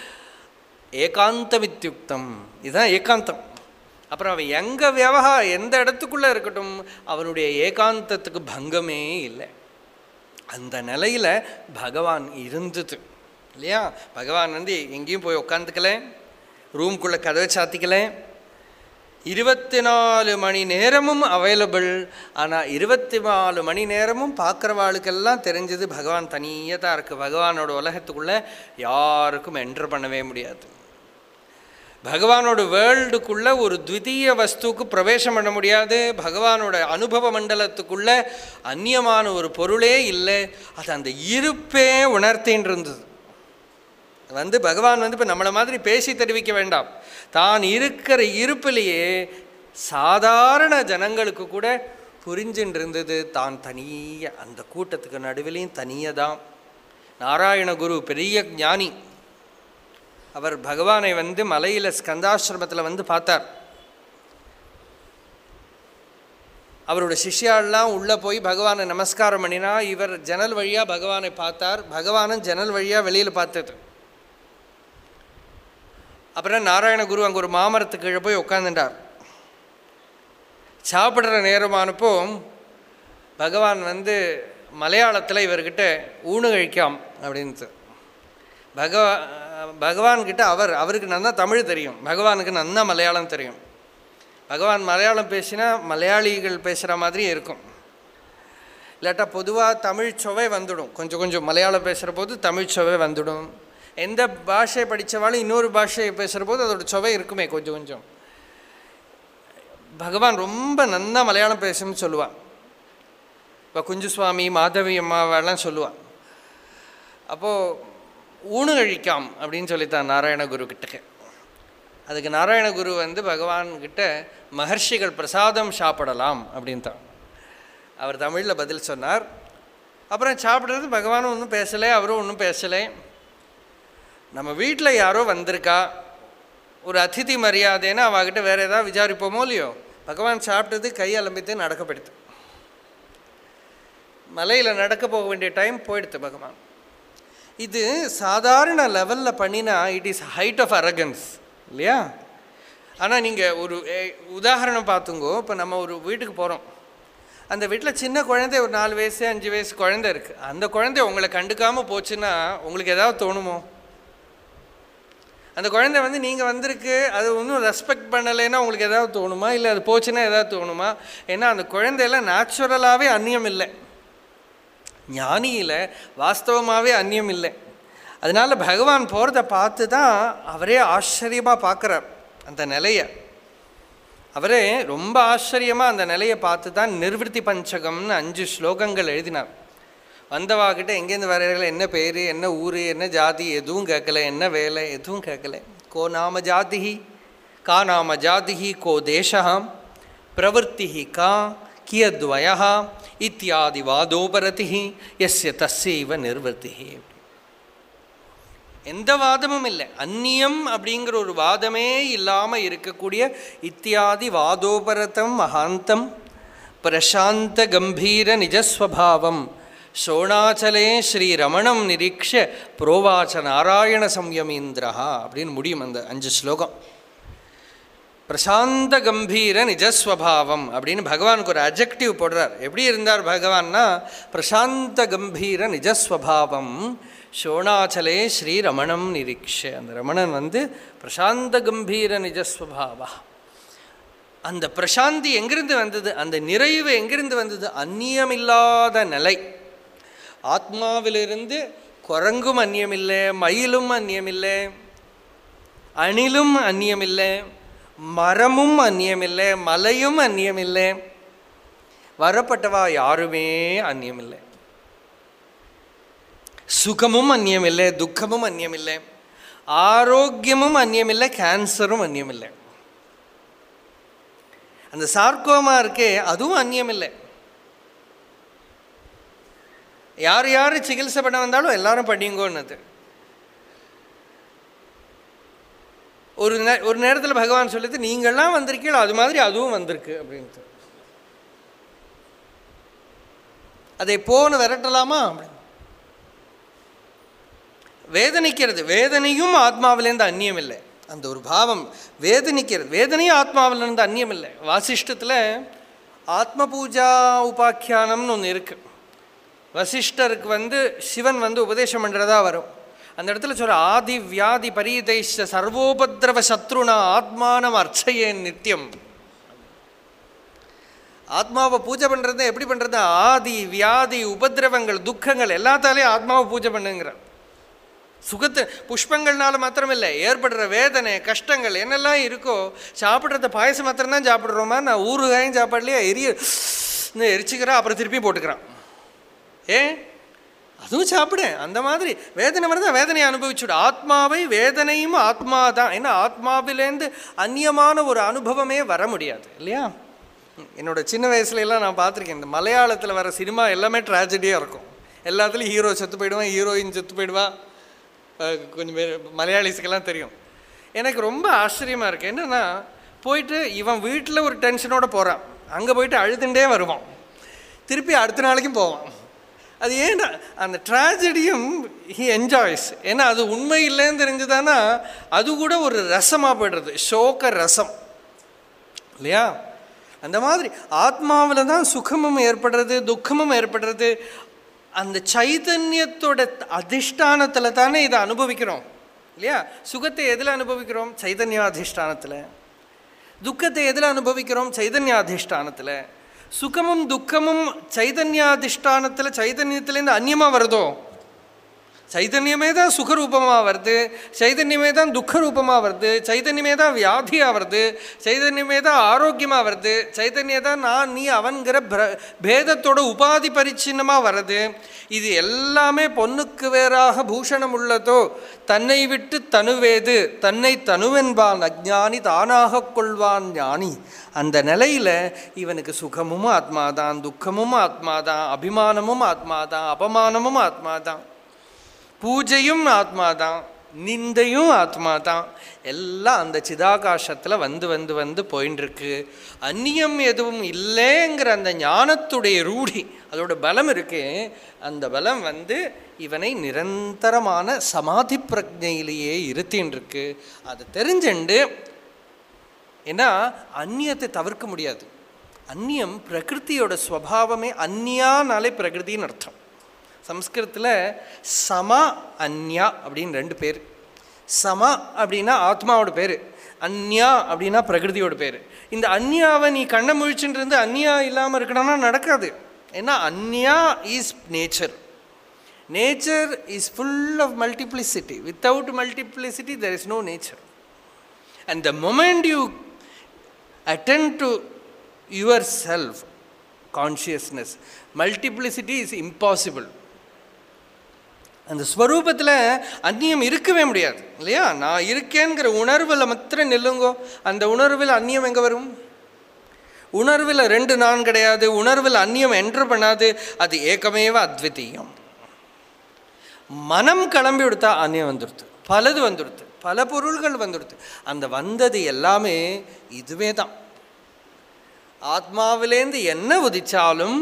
ஏகாந்தமித்யுக்தம் இதுதான் ஏகாந்தம் அப்புறம் அவன் எங்கே விவகா எந்த இடத்துக்குள்ளே இருக்கட்டும் அவனுடைய ஏகாந்தத்துக்கு பங்கமே இல்லை அந்த நிலையில் பகவான் இருந்தது இல்லையா பகவான் வந்து எங்கேயும் போய் உட்காந்துக்கல ரூம்குள்ளே கதவை சாத்திக்கல இருபத்தி நாலு மணி நேரமும் அவைலபிள் ஆனால் இருபத்தி நாலு மணி நேரமும் பார்க்குறவாளுக்கெல்லாம் தெரிஞ்சது பகவான் தனியாக தான் இருக்குது பகவானோட உலகத்துக்குள்ளே யாருக்கும் என்டர் பண்ணவே முடியாது பகவானோட வேர்ல்டுக்குள்ளே ஒரு த்விதீய வஸ்துக்கு பிரவேசம் பண்ண முடியாது பகவானோட அனுபவ மண்டலத்துக்குள்ளே அந்நியமான ஒரு பொருளே இல்லை அது அந்த இருப்பே உணர்த்தின்னு இருந்தது வந்து பகவான் வந்து இப்போ நம்மளை மாதிரி பேசி தெரிவிக்க வேண்டாம் தான் இருக்கிற இருப்பிலேயே சாதாரண ஜனங்களுக்கு கூட புரிஞ்சுட்டு இருந்தது தான் தனிய அந்த கூட்டத்துக்கு நடுவிலையும் தனியாக தான் நாராயண குரு பெரிய ஞானி அவர் பகவானை வந்து மலையில் ஸ்கந்தாசிரமத்தில் வந்து பார்த்தார் அவரோட சிஷ்யாலாம் உள்ளே போய் பகவானை நமஸ்காரம் பண்ணினா இவர் ஜன்னல் வழியாக பகவானை பார்த்தார் பகவானும் ஜன்னல் வழியாக வெளியில் பார்த்தது அப்புறம் நாராயண குரு அங்கே ஒரு மாமரத்துக்கு கீழே போய் உட்காந்துட்டார் சாப்பிட்ற நேரமானப்போ பகவான் வந்து மலையாளத்தில் இவர்கிட்ட ஊனு கழிக்காம் அப்படின்ட்டு பகவா பகவான்கிட்ட அவர் அவருக்கு நன்னா தமிழ் தெரியும் பகவானுக்கு நன்னா மலையாளம் தெரியும் பகவான் மலையாளம் பேசினா மலையாளிகள் பேசுகிற மாதிரி இருக்கும் இல்லாட்டா பொதுவாக தமிழ் சுவை வந்துடும் கொஞ்சம் கொஞ்சம் மலையாளம் பேசுகிற போது தமிழ் சுவை வந்துடும் எந்த பாஷை படித்தவாலும் இன்னொரு பாஷையை பேசுகிற போது அதோட சுவை இருக்குமே கொஞ்சம் கொஞ்சம் பகவான் ரொம்ப நன்னா மலையாளம் பேசும்னு சொல்லுவான் இப்போ குஞ்சுசுவாமி மாதவி அம்மாவெல்லாம் சொல்லுவான் அப்போது ஊனு கழிக்காம் அப்படின்னு சொல்லித்தான் நாராயணகுரு கிட்டக்க அதுக்கு நாராயணகுரு வந்து பகவான்கிட்ட மகர்ஷிகள் பிரசாதம் சாப்பிடலாம் அப்படின்ட்டான் அவர் தமிழில் பதில் சொன்னார் அப்புறம் சாப்பிட்றது பகவானும் ஒன்றும் பேசலை அவரும் ஒன்றும் பேசலை நம்ம வீட்டில் யாரோ வந்திருக்கா ஒரு அதிதி மரியாதைன்னா அவகிட்ட வேறு ஏதாவது விசாரிப்போமோ இல்லையோ பகவான் சாப்பிட்டது கை அலம்பித்து நடக்கப்படுத்து மலையில் நடக்க போக வேண்டிய டைம் போயிடுத்து பகவான் இது சாதாரண லெவலில் பண்ணினா it is height of arrogance இல்லையா ஆனால் நீங்கள் ஒரு எ- உதாரணம் பார்த்துங்கோ இப்போ நம்ம ஒரு வீட்டுக்கு போகிறோம் அந்த வீட்டில் சின்ன குழந்தை ஒரு நாலு வயசு அஞ்சு வயசு குழந்தை இருக்குது அந்த குழந்தை உங்களை கண்டுக்காமல் போச்சுன்னா உங்களுக்கு ஏதாவது தோணுமோ அந்த குழந்தை வந்து நீங்கள் வந்திருக்கு அது ஒன்றும் ரெஸ்பெக்ட் பண்ணலைன்னா உங்களுக்கு ஏதாவது தோணுமா இல்லை அது போச்சுன்னா ஏதாவது தோணுமா ஏன்னா அந்த குழந்தையெல்லாம் நேச்சுரலாகவே அந்நியம் இல்லை ஞானியில் வாஸ்தவமாகவே அந்நியம் இல்லை அதனால பகவான் போகிறத பார்த்து தான் அவரே ஆச்சரியமாக பார்க்குறார் அந்த நிலையை அவரே ரொம்ப ஆச்சரியமாக அந்த நிலையை பார்த்து தான் நிர்வൃத்தி பஞ்சகம்னு அஞ்சு ஸ்லோகங்கள் எழுதினார் வந்தவாகிட்ட எங்கேருந்து வரையில என்ன பேர் என்ன ஊர் என்ன ஜாதி எதுவும் கேட்கல என்ன வேலை எதுவும் கேட்கல கோ நாம ஜாதிஹி கா நாம ஜாதிஹி கோ தேசம் பிரவೃತ್ತಿஹி கா கியத்வய இத்தியாதி வாதோபரதி எஸ்ய தஸ்யைவ நிர்வൃத்திஹி எந்த வாதமும் இல்லை அந்நியம் அப்படிங்கிற ஒரு வாதமே இல்லாமல் இருக்கக்கூடிய இத்தியாதி வாதோபரதம் மகாந்தம் பிரசாந்த கம்பீர நிஜஸ்வபாவம் சோணாச்சலே ஸ்ரீரமணம் நிரீக்ஷ புரோவாச்ச நாராயண சம்யமீந்திரா அப்படின்னு முடியும் அந்த அஞ்சு ஸ்லோகம் பிரசாந்த கம்பீர நிஜஸ்வபாவம் அப்படின்னு பகவானுக்கு ஒரு அஜெக்டிவ் போடுறார் எப்படி இருந்தார் பகவான்னா பிரசாந்த கம்பீர நிஜஸ்வபாவம் சோணாச்சலே ஸ்ரீ ரமணம் நிரீக்ஷ அந்த ரமணன் வந்து பிரசாந்த கம்பீர நிஜஸ்வபாவா அந்த பிரசாந்தி எங்கிருந்து வந்தது அந்த நிறைவு எங்கிருந்து வந்தது அந்நியமில்லாத நிலை ஆத்மாவிலிருந்து குரங்கும் அந்நியமில்லை மயிலும் அந்நியமில்லை அணிலும் அந்நியமில்லை மரமும் அந்நியமில்லை மலையும் அந்நியமில்லை வரப்பட்டவா யாருமே அந்நியமில்லை சுகமும் அந்நியமில்லை துக்கமும் அந்நியமில்லை ஆரோக்கியமும் அந்நியமில்லை கேன்சரும் அந்நியமில்லை அந்த சார்க்கோமா இருக்கே அதுவும் அந்நியமில்லை யார் யார் சிகிச்சை பண்ண வந்தாலும் எல்லாரும் படிங்கோன்னது ஒரு நே ஒரு நேரத்தில் பகவான் சொல்லுது நீங்கள்லாம் வந்திருக்கீங்களோ அது மாதிரி அதுவும் வந்திருக்கு அப்படின்ட்டு அதை போன்னு விரட்டலாமா அப்படின்னு வேதனிக்கிறது வேதனையும் ஆத்மாவிலேருந்து அந்நியம் இல்லை அந்த ஒரு பாவம் வேதனிக்கிறது வேதனையும் ஆத்மாவிலேருந்து அந்நியம் இல்லை வாசிஷ்டத்தில் ஆத்ம பூஜா உபாக்கியானம்னு ஒன்று இருக்குது வசிஷ்டருக்கு வந்து சிவன் வந்து உபதேசம் பண்ணுறதா வரும் அந்த இடத்துல சொல்ற ஆதி வியாதி பரீதைஷ சர்வோபத்ரவ சத்ருனா ஆத்மானம் அர்ச்சையேன் நித்தியம் ஆத்மாவை பூஜை பண்ணுறது எப்படி பண்ணுறது ஆதி வியாதி உபதிரவங்கள் துக்கங்கள் எல்லாத்தாலேயும் ஆத்மாவை பூஜை பண்ணுங்கிற சுகத்து புஷ்பங்கள்னால மாத்திரமில்லை ஏற்படுற வேதனை கஷ்டங்கள் என்னெல்லாம் இருக்கோ சாப்பிட்றத பாயசம் மாத்திரம்தான் சாப்பிட்றோமா நான் ஊறுகாயும் சாப்பாடுலையே எரிய எரிச்சுக்கிறேன் அப்புறம் திருப்பி போட்டுக்கிறான் ஏ அதுவும் சாப்பிடு அந்த மாதிரி வேதனை வருதா வேதனையை அனுபவிச்சுடு ஆத்மாவை வேதனையும் ஆத்மா தான் ஏன்னா ஆத்மாவிலேருந்து அந்நியமான ஒரு அனுபவமே வர முடியாது இல்லையா என்னோட சின்ன வயசுல எல்லாம் நான் பார்த்துருக்கேன் இந்த மலையாளத்தில் வர சினிமா எல்லாமே ட்ராஜடியாக இருக்கும் எல்லாத்துலேயும் ஹீரோ செத்து போயிடுவான் ஹீரோயின் செத்து போயிடுவா அஹ் கொஞ்சம் பேர் மலையாளிஸுக்கெல்லாம் தெரியும் எனக்கு ரொம்ப ஆச்சரியமாக இருக்குது என்னென்னா போயிட்டு இவன் வீட்டில் ஒரு டென்ஷனோட போகிறான் அங்கே போயிட்டு அழுதுண்டே வருவான் திருப்பி அடுத்த நாளைக்கும் போவான் அது ஏன்னா அந்த ட்ராஜடியும் ஹி என்ஜாய்ஸ் ஏன்னா அது உண்மை இல்லைன்னு தெரிஞ்சுதானா அது கூட ஒரு ரசமாக போய்டுறது சோக ரசம் இல்லையா அந்த மாதிரி ஆத்மாவில் தான் சுகமும் ஏற்படுறது துக்கமும் ஏற்படுறது அந்த சைதன்யத்தோட அதிஷ்டானத்தில் தானே இதை அனுபவிக்கிறோம் இல்லையா சுகத்தை எதில் அனுபவிக்கிறோம் சைதன்யாதிஷ்டானத்தில் துக்கத்தை எதில் அனுபவிக்கிறோம் சைதன்யாதிஷ்டானத்தில் சுகமும் துக்கமும் சைதன்யாதிஷ்டானத்தில் சைதன்யத்துலேருந்து அந்நியமாக வருதோ சைதன்யமே தான் சுகரூபமாக வருது சைதன்யமே தான் துக்க ரூபமாக வருது சைதன்யமே தான் வியாதியாக வருது சைதன்யமே தான் ஆரோக்கியமாக வருது சைதன்யம் தான் நான் நீ அவன்கிற பிர பேதத்தோட உபாதி பரிச்சின்னமாக வருது இது எல்லாமே பொண்ணுக்கு வேறாக பூஷணம் உள்ளதோ தன்னை விட்டு தனுவேது தன்னை தனுவென்பான் அஜ்ஞானி தானாக கொள்வான் ஞானி அந்த நிலையில் இவனுக்கு சுகமும் ஆத்மாதான் துக்கமும் ஆத்மாதான் அபிமானமும் ஆத்மாதான் அபமானமும் ஆத்மாதான் பூஜையும் ஆத்மாதான் நிந்தையும் ஆத்மா தான் எல்லாம் அந்த சிதாகாசத்தில் வந்து வந்து வந்து போயின்னு இருக்கு அந்நியம் எதுவும் இல்லைங்கிற அந்த ஞானத்துடைய ரூಢி அதோட பலம் இருக்கு அந்த பலம் வந்து இவனை நிரந்தரமான சமாதி பிரஜையிலேயே இருத்தின்னு இருக்கு அதை தெரிஞ்சுண்டு ஏன்னா அந்நியத்தை தவிர்க்க முடியாது அந்நியம் பிரகிருதியோட ஸ்வபாவமே அந்நியானாலே பிரகிருதின்னு அர்த்தம் சம்ஸ்கிருதத்தில் சம அந்யா அப்படின்னு ரெண்டு பேர் சம அப்படின்னா ஆத்மாவோட பேர் அந்யா அப்படின்னா பிரகிருதியோட பேர் இந்த அந்யாவை நீ கண்ணை முழிச்சுட்டு இருந்து அந்யா இல்லாமல் இருக்கணும்னா நடக்காது ஏன்னா அந்யா is nature nature is full of multiplicity without multiplicity there is no nature and the moment you attend to yourself consciousness multiplicity is impossible அந்த ஸ்வரூபத்தில் அந்நியம் இருக்கவே முடியாது இல்லையா நான் இருக்கேங்கிற உணர்வில் மாத்திரம் நில்லுங்கோ அந்த உணர்வில் அந்நியம் எங்கே வரும் உணர்வில் ரெண்டு நான் கிடையாது உணர்வில் அந்நியம் என்ட்ரு பண்ணாது அது ஏக்கமேவ அத்விதீயம் மனம் கிளம்பி விடுத்தா அந்நியம் வந்துடுது பலது வந்துடுது பல பொருள்கள் வந்துடுது அந்த வந்தது எல்லாமே இதுவே தான் ஆத்மாவிலேருந்து என்ன உதிச்சாலும்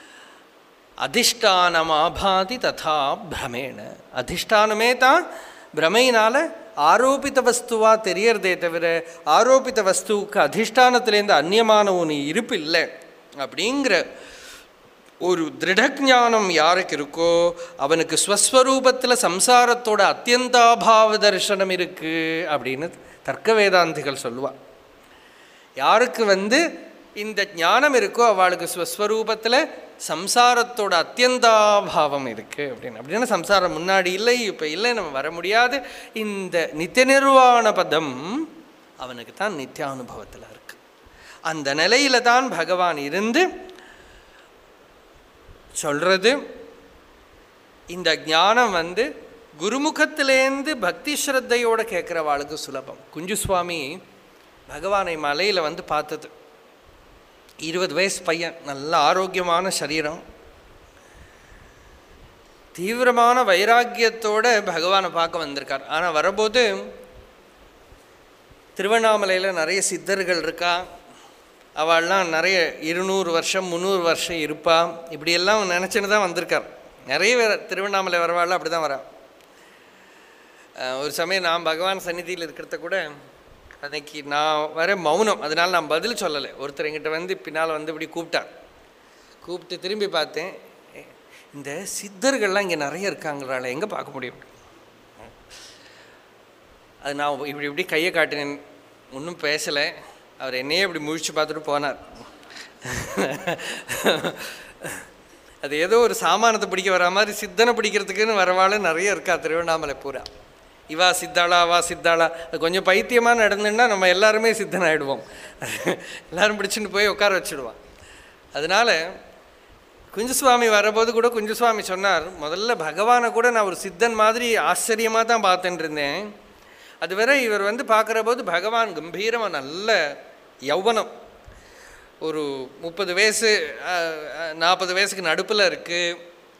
அதிஷ்டானமாபாதி ததா பிரமேண அதிஷ்டானமே தான் பிரமையினால் ஆரோபித்த வஸ்துவாக தெரியறதே தவிர ஆரோபித்த வஸ்துவுக்கு அதிஷ்டானத்திலேருந்து அந்நியமான ஒன்று இருப்பு இல்லை அப்படிங்கிற ஒரு திருடஞானம் யாருக்கு இருக்கோ அவனுக்கு ஸ்வஸ்வரூபத்தில் சம்சாரத்தோட அத்தியந்தாபாவ தரிசனம் இருக்குது அப்படின்னு தர்க்க வேதாந்திகள் சொல்லுவாள் யாருக்கு வந்து இந்த ஞானம் இருக்கோ அவளுக்கு ஸ்வஸ்வரூபத்தில் சம்சாரத்தோட அத்தியந்தாபாவம் இருக்குது அப்படின்னு அப்படின்னா சம்சாரம் முன்னாடி இல்லை இப்போ இல்லை நம்ம வர முடியாது இந்த நித்திய நிர்வாண பதம் அவனுக்கு தான் நித்தியானுபவத்தில் இருக்கு அந்த நிலையில தான் பகவான் இருந்து சொல்கிறது இந்த ஞானம் வந்து குருமுகத்திலேருந்து பக்தி ஸ்ரத்தையோட கேட்குறவாளுக்கு சுலபம் குஞ்சு சுவாமி பகவானை மலையில் வந்து பார்த்தது இருபது வயசு பையன் நல்ல ஆரோக்கியமான சரீரம் தீவிரமான வைராக்கியத்தோட பகவானை பார்க்க வந்திருக்கார் ஆனால் வரும்போது திருவண்ணாமலையில் நிறைய சித்தர்கள் இருக்கா அவள்லாம் நிறைய இருநூறு வருஷம் முந்நூறு வருஷம் இருப்பா இப்படியெல்லாம் நினச்சின்னு தான் வந்திருக்கார் நிறைய பேர் திருவண்ணாமலை வரவாள் அப்படி தான் வரா அஹ் ஒரு சமயம் நான் பகவான் சந்நிதியில் இருக்கிறத கூட அன்னைக்கு நான் வர மௌனம் அதனால் நான் பதில் சொல்லலை ஒருத்தர் எங்கிட்ட வந்து பின்னால் வந்து இப்படி கூப்பிட்டார் கூப்பிட்டு திரும்பி பார்த்தேன் "ஏ, இந்த சித்தர்கள்லாம் இங்கே நிறைய இருக்காங்களால எங்கே பார்க்க முடியும் அது நான் இப்படி இப்படி கையை காட்டினேன் ஒன்றும் பேசலை அவர் என்னையே இப்படி முழிச்சு பார்த்துட்டு போனார் அது ஏதோ ஒரு சாமானத்தை பிடிக்க வர மாதிரி சித்தனை பிடிக்கிறதுக்குன்னு வரவாள் நிறைய இருக்கா திருவண்ணாமலை பூரா இவா சித்தாளா அவா சித்தாளா அது கொஞ்சம் பைத்தியமாக நடந்துன்னா நம்ம எல்லாருமே சித்தன் ஆகிடுவோம் எல்லாரும் பிடிச்சிட்டு போய் உட்கார வச்சுடுவான் அதனால குஞ்சுசுவாமி வரபோது கூட குஞ்சுசுவாமி சொன்னார் முதல்ல பகவானை கூட நான் ஒரு சித்தன் மாதிரி ஆச்சரியமாக தான் பார்த்துட்டு இருந்தேன் அதுவரை இவர் வந்து பார்க்குற போது பகவான் கம்பீரமாக நல்ல யௌவனம் ஒரு முப்பது வயசு நாற்பது வயசுக்கு நடுப்பில் இருக்குது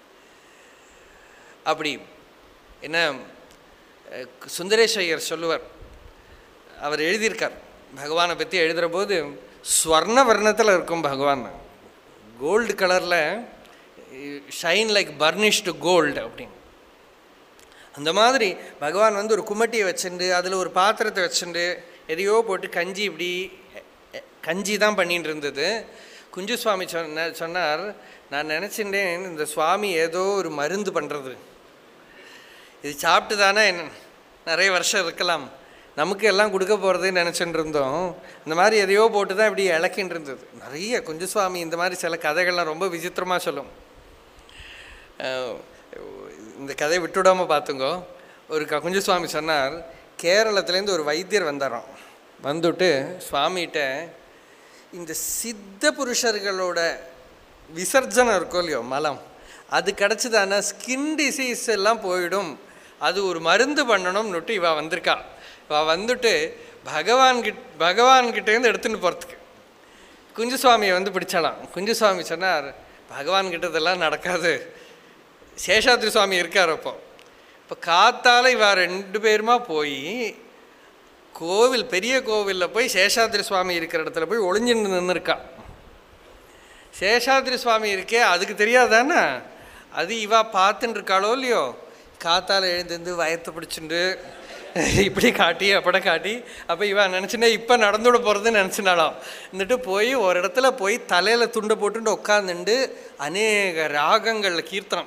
அப்படி என்ன அஹ், சுந்தரேஷ் ஐயர் சொல்லுவார் அவர் எழுதியிருக்கார் பகவானை பற்றி எழுதுகிற போது ஸ்வர்ண வர்ணத்தில் இருக்கும் பகவான் கோல்டு கலரில் ஷைன் லைக் பர்னிஷ்டு கோல்டு அப்படின்னு அந்த மாதிரி பகவான் வந்து ஒரு கும்மட்டியை வச்சுண்டு அதில் ஒரு பாத்திரத்தை வச்சுண்டு எதையோ போட்டு கஞ்சி இப்படி எ- எ- கஞ்சி தான் பண்ணிட்டு இருந்தது குஞ்சு சுவாமி சொன்ன சொன்னார் நான் நினச்சிட்டேன் இந்த சுவாமி ஏதோ ஒரு மருந்து பண்ணுறது இது சாப்பிட்டு தானே என்ன- நிறைய வருஷம் இருக்கலாம் நமக்கு எல்லாம் கொடுக்க போகிறதுன்னு நினச்சிட்டு இருந்தோம் இந்த மாதிரி எதையோ போட்டு தான் இப்படி இழக்கின்னு இருந்தது நிறைய குஞ்சு சுவாமி இந்த மாதிரி சில கதைகள்லாம் ரொம்ப விசித்திரமாக சொல்லும் அஹ் இந்த கதையை விட்டுவிடாமல் பார்த்துங்கோ ஒரு க குஞ்சு சுவாமி சொன்னார் கேரளத்துலேருந்து ஒரு வைத்தியர் வந்தாராம் வந்துட்டு சுவாமிகிட்ட இந்த சித்த புருஷர்களோட விசர்ஜனம் இருக்கும் இல்லையோ மலம் அது கிடச்சிதானா ஸ்கின் டிசீஸ் எல்லாம் போயிடும் அது ஒரு மருந்து பண்ணணும்னுட்டு இவ வந்திருக்கா இவ வந்துட்டு பகவான்கிட் பகவான்கிட்டேருந்து எடுத்துன்னு போகிறதுக்கு குஞ்சுசுவாமியை வந்து பிடிச்சாலாம் குஞ்சுசுவாமி சொன்னார் பகவான் கிட்ட இதெல்லாம் நடக்காது சேஷாத்ரி சுவாமி இருக்கார் அப்போ இப்போ காத்தால இவ ரெண்டு பேருமா போய் கோவில் பெரிய கோவிலில் போய் சேஷாத்திரி சுவாமி இருக்கிற இடத்துல போய் ஒளிஞ்சுன்னு நின்றுருக்கா சேஷாத்திரி சுவாமி இருக்கே அதுக்கு தெரியாதானே அது இவா பார்த்துன்னு இருக்காளோ இல்லையோ காத்தால எழுந்திருந்து வயத்தை பிடிச்சிண்டு இப்படி காட்டி அப்பட காட்டி அப்போ இவன் நினச்சினா இப்போ நடந்துட போகிறதுன்னு நினச்சினாலாம் இருந்துட்டு போய் ஒரு இடத்துல போய் தலையில் துண்டை போட்டுட்டு உட்காந்துண்டு அநேக ராகங்களில் கீர்த்தனம்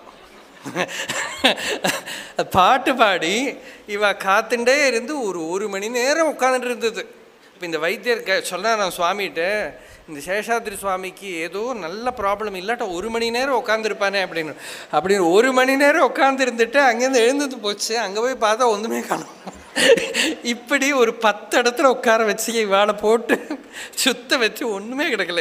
பாட்டு பாடி இவ காத்துண்டே இருந்து ஒரு ஒரு மணி நேரம் உட்காந்துட்டு இருந்தது இப்போ இந்த வைத்தியர் க சொன்னார் நான் சுவாமிகிட்ட இந்த சேஷாத்ரி சுவாமிக்கு ஏதோ நல்ல ப்ராப்ளம் இல்லாட்ட ஒரு மணி நேரம் உட்காந்துருப்பானே அப்படின்னு அப்படின்னு ஒரு மணி நேரம் உட்காந்து இருந்துட்டு அங்கேருந்து எழுந்துட்டு போச்சு அங்கே போய் பார்த்தா ஒன்றுமே காணும் இப்படி ஒரு பத்து இடத்துல உட்கார வச்சு இவாளை போட்டு சுத்த வச்சு ஒன்றுமே கிடைக்கல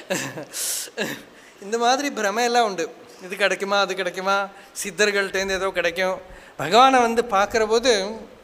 இந்த மாதிரி பிரமையெல்லாம் உண்டு இது கிடைக்குமா அது கிடைக்குமா சித்தர்கள்ட்டேருந்து ஏதோ கிடைக்கும் பகவானை வந்து பார்க்குற போது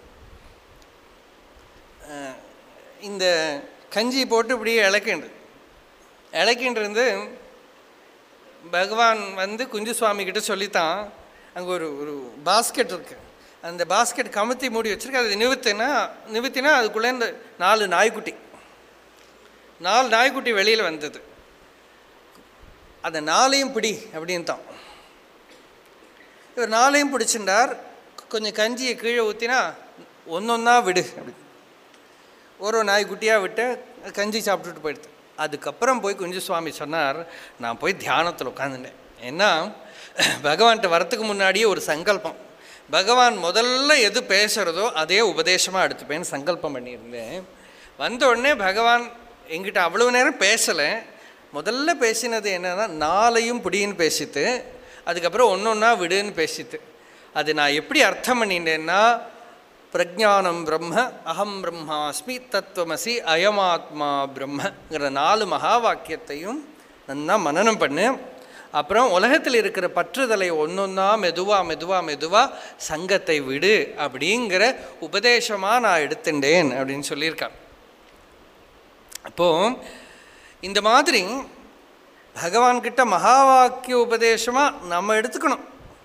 அஹ், இந்த கஞ்சி போட்டு இப்படியே இலக்கிண்டு இலக்கின்றது பகவான் வந்து குஞ்சு சுவாமி கிட்ட சொல்லித்தான் அங்கே ஒரு ஒரு பாஸ்கெட் இருக்கு அந்த பாஸ்கெட் கமுத்தி மூடி வச்சிருக்கு அது நிறுத்தினா நிறுத்தினா அதுக்குள்ளே இந்த நாலு நாய்க்குட்டி நாலு நாய்க்குட்டி வெளியில் வந்தது அதை நாளையும் பிடி அப்படின்னு தான் இவர் நாளையும் பிடிச்சிருந்தார் கொஞ்சம் கஞ்சியை கீழே ஊற்றினா ஒன்றொன்னா விடு அப்படி ஒரு நாய்க்குட்டியாக விட்டு கஞ்சி சாப்பிட்டுட்டு போயிடுது அதுக்கப்புறம் போய் குஞ்சு சுவாமி சொன்னார் நான் போய் தியானத்தில் உட்காந்துட்டேன் ஏன்னா பகவான்கிட்ட வரத்துக்கு முன்னாடியே ஒரு சங்கல்பம் பகவான் முதல்ல எது பேசுகிறதோ அதே உபதேசமாக எடுத்துப்பேன்னு சங்கல்பம் பண்ணியிருந்தேன் வந்த உடனே பகவான் எங்கிட்ட அவ்வளவு நேரம் பேசலை முதல்ல பேசினது என்னன்னா நாளையும் பிடின்னு பேசிட்டு அதுக்கப்புறம் ஒன்று ஒன்றா விடுன்னு பேசிட்டு அது நான் எப்படி அர்த்தம் பண்ணிட்டேன்னா பிரஜானம் பிரம்ம அகம் பிரம்மாஸ்மி தத்துவமசி அயமாத்மா பிரம்மங்கிற நாலு மகா வாக்கியத்தையும் நன்னா மனனம் பண்ணு அப்புறம் உலகத்தில் இருக்கிற பற்றுதலை ஒன்றொன்னா மெதுவா மெதுவா மெதுவா சங்கத்தை விடு அப்படிங்கிற உபதேசமாக நான் எடுத்துட்டேன் அப்படின்னு சொல்லியிருக்கான் அப்போ இந்த மாதிரி பகவான்கிட்ட மகா வாக்கிய உபதேசமாக நம்ம எடுத்துக்கணும்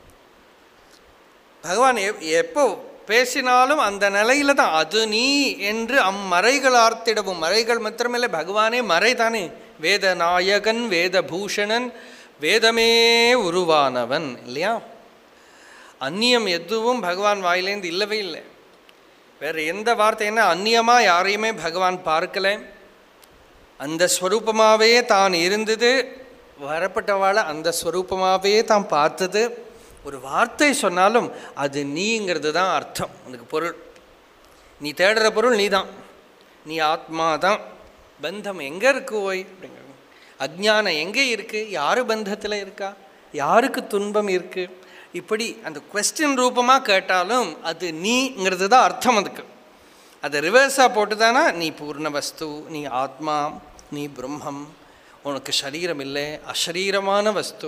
பகவான் எப் எப்போ பேசினாலும் அந்த நிலையில தான் அது நீ என்று அம்மறைகள் ஆர்த்திடவும் மறைகள் மாத்திரமில்லை பகவானே மறை தானே வேத நாயகன் வேத பூஷணன் வேதமே உருவானவன் இல்லையா அந்நியம் எதுவும் பகவான் வாயிலேருந்து இல்லவே இல்லை வேற எந்த வார்த்தை என்ன அந்நியமாக யாரையுமே பகவான் பார்க்கல அந்த ஸ்வரூபமாகவே தான் இருந்தது வரப்பட்டவாளை அந்த ஸ்வரூபமாகவே தான் பார்த்தது ஒரு வார்த்தை சொன்னாலும் அது நீங்கிறது தான் அர்த்தம் அதுக்கு பொருள் நீ தேடுற பொருள் நீ தான் நீ ஆத்மா தான் பந்தம் எங்கே இருக்கு ஓய் அப்படிங்கிறது அஜ்ஞானம் எங்கே இருக்குது யார் பந்தத்தில் இருக்கா யாருக்கு துன்பம் இருக்குது இப்படி அந்த கொஸ்டின் ரூபமாக கேட்டாலும் அது நீங்கிறது தான் அர்த்தம் அதுக்கு அதை ரிவர்ஸாக போட்டு தானா நீ பூர்ண வஸ்து நீ ஆத்மா நீ பிரம்மம் உனக்கு சரீரம் இல்லை அசரீரமான வஸ்து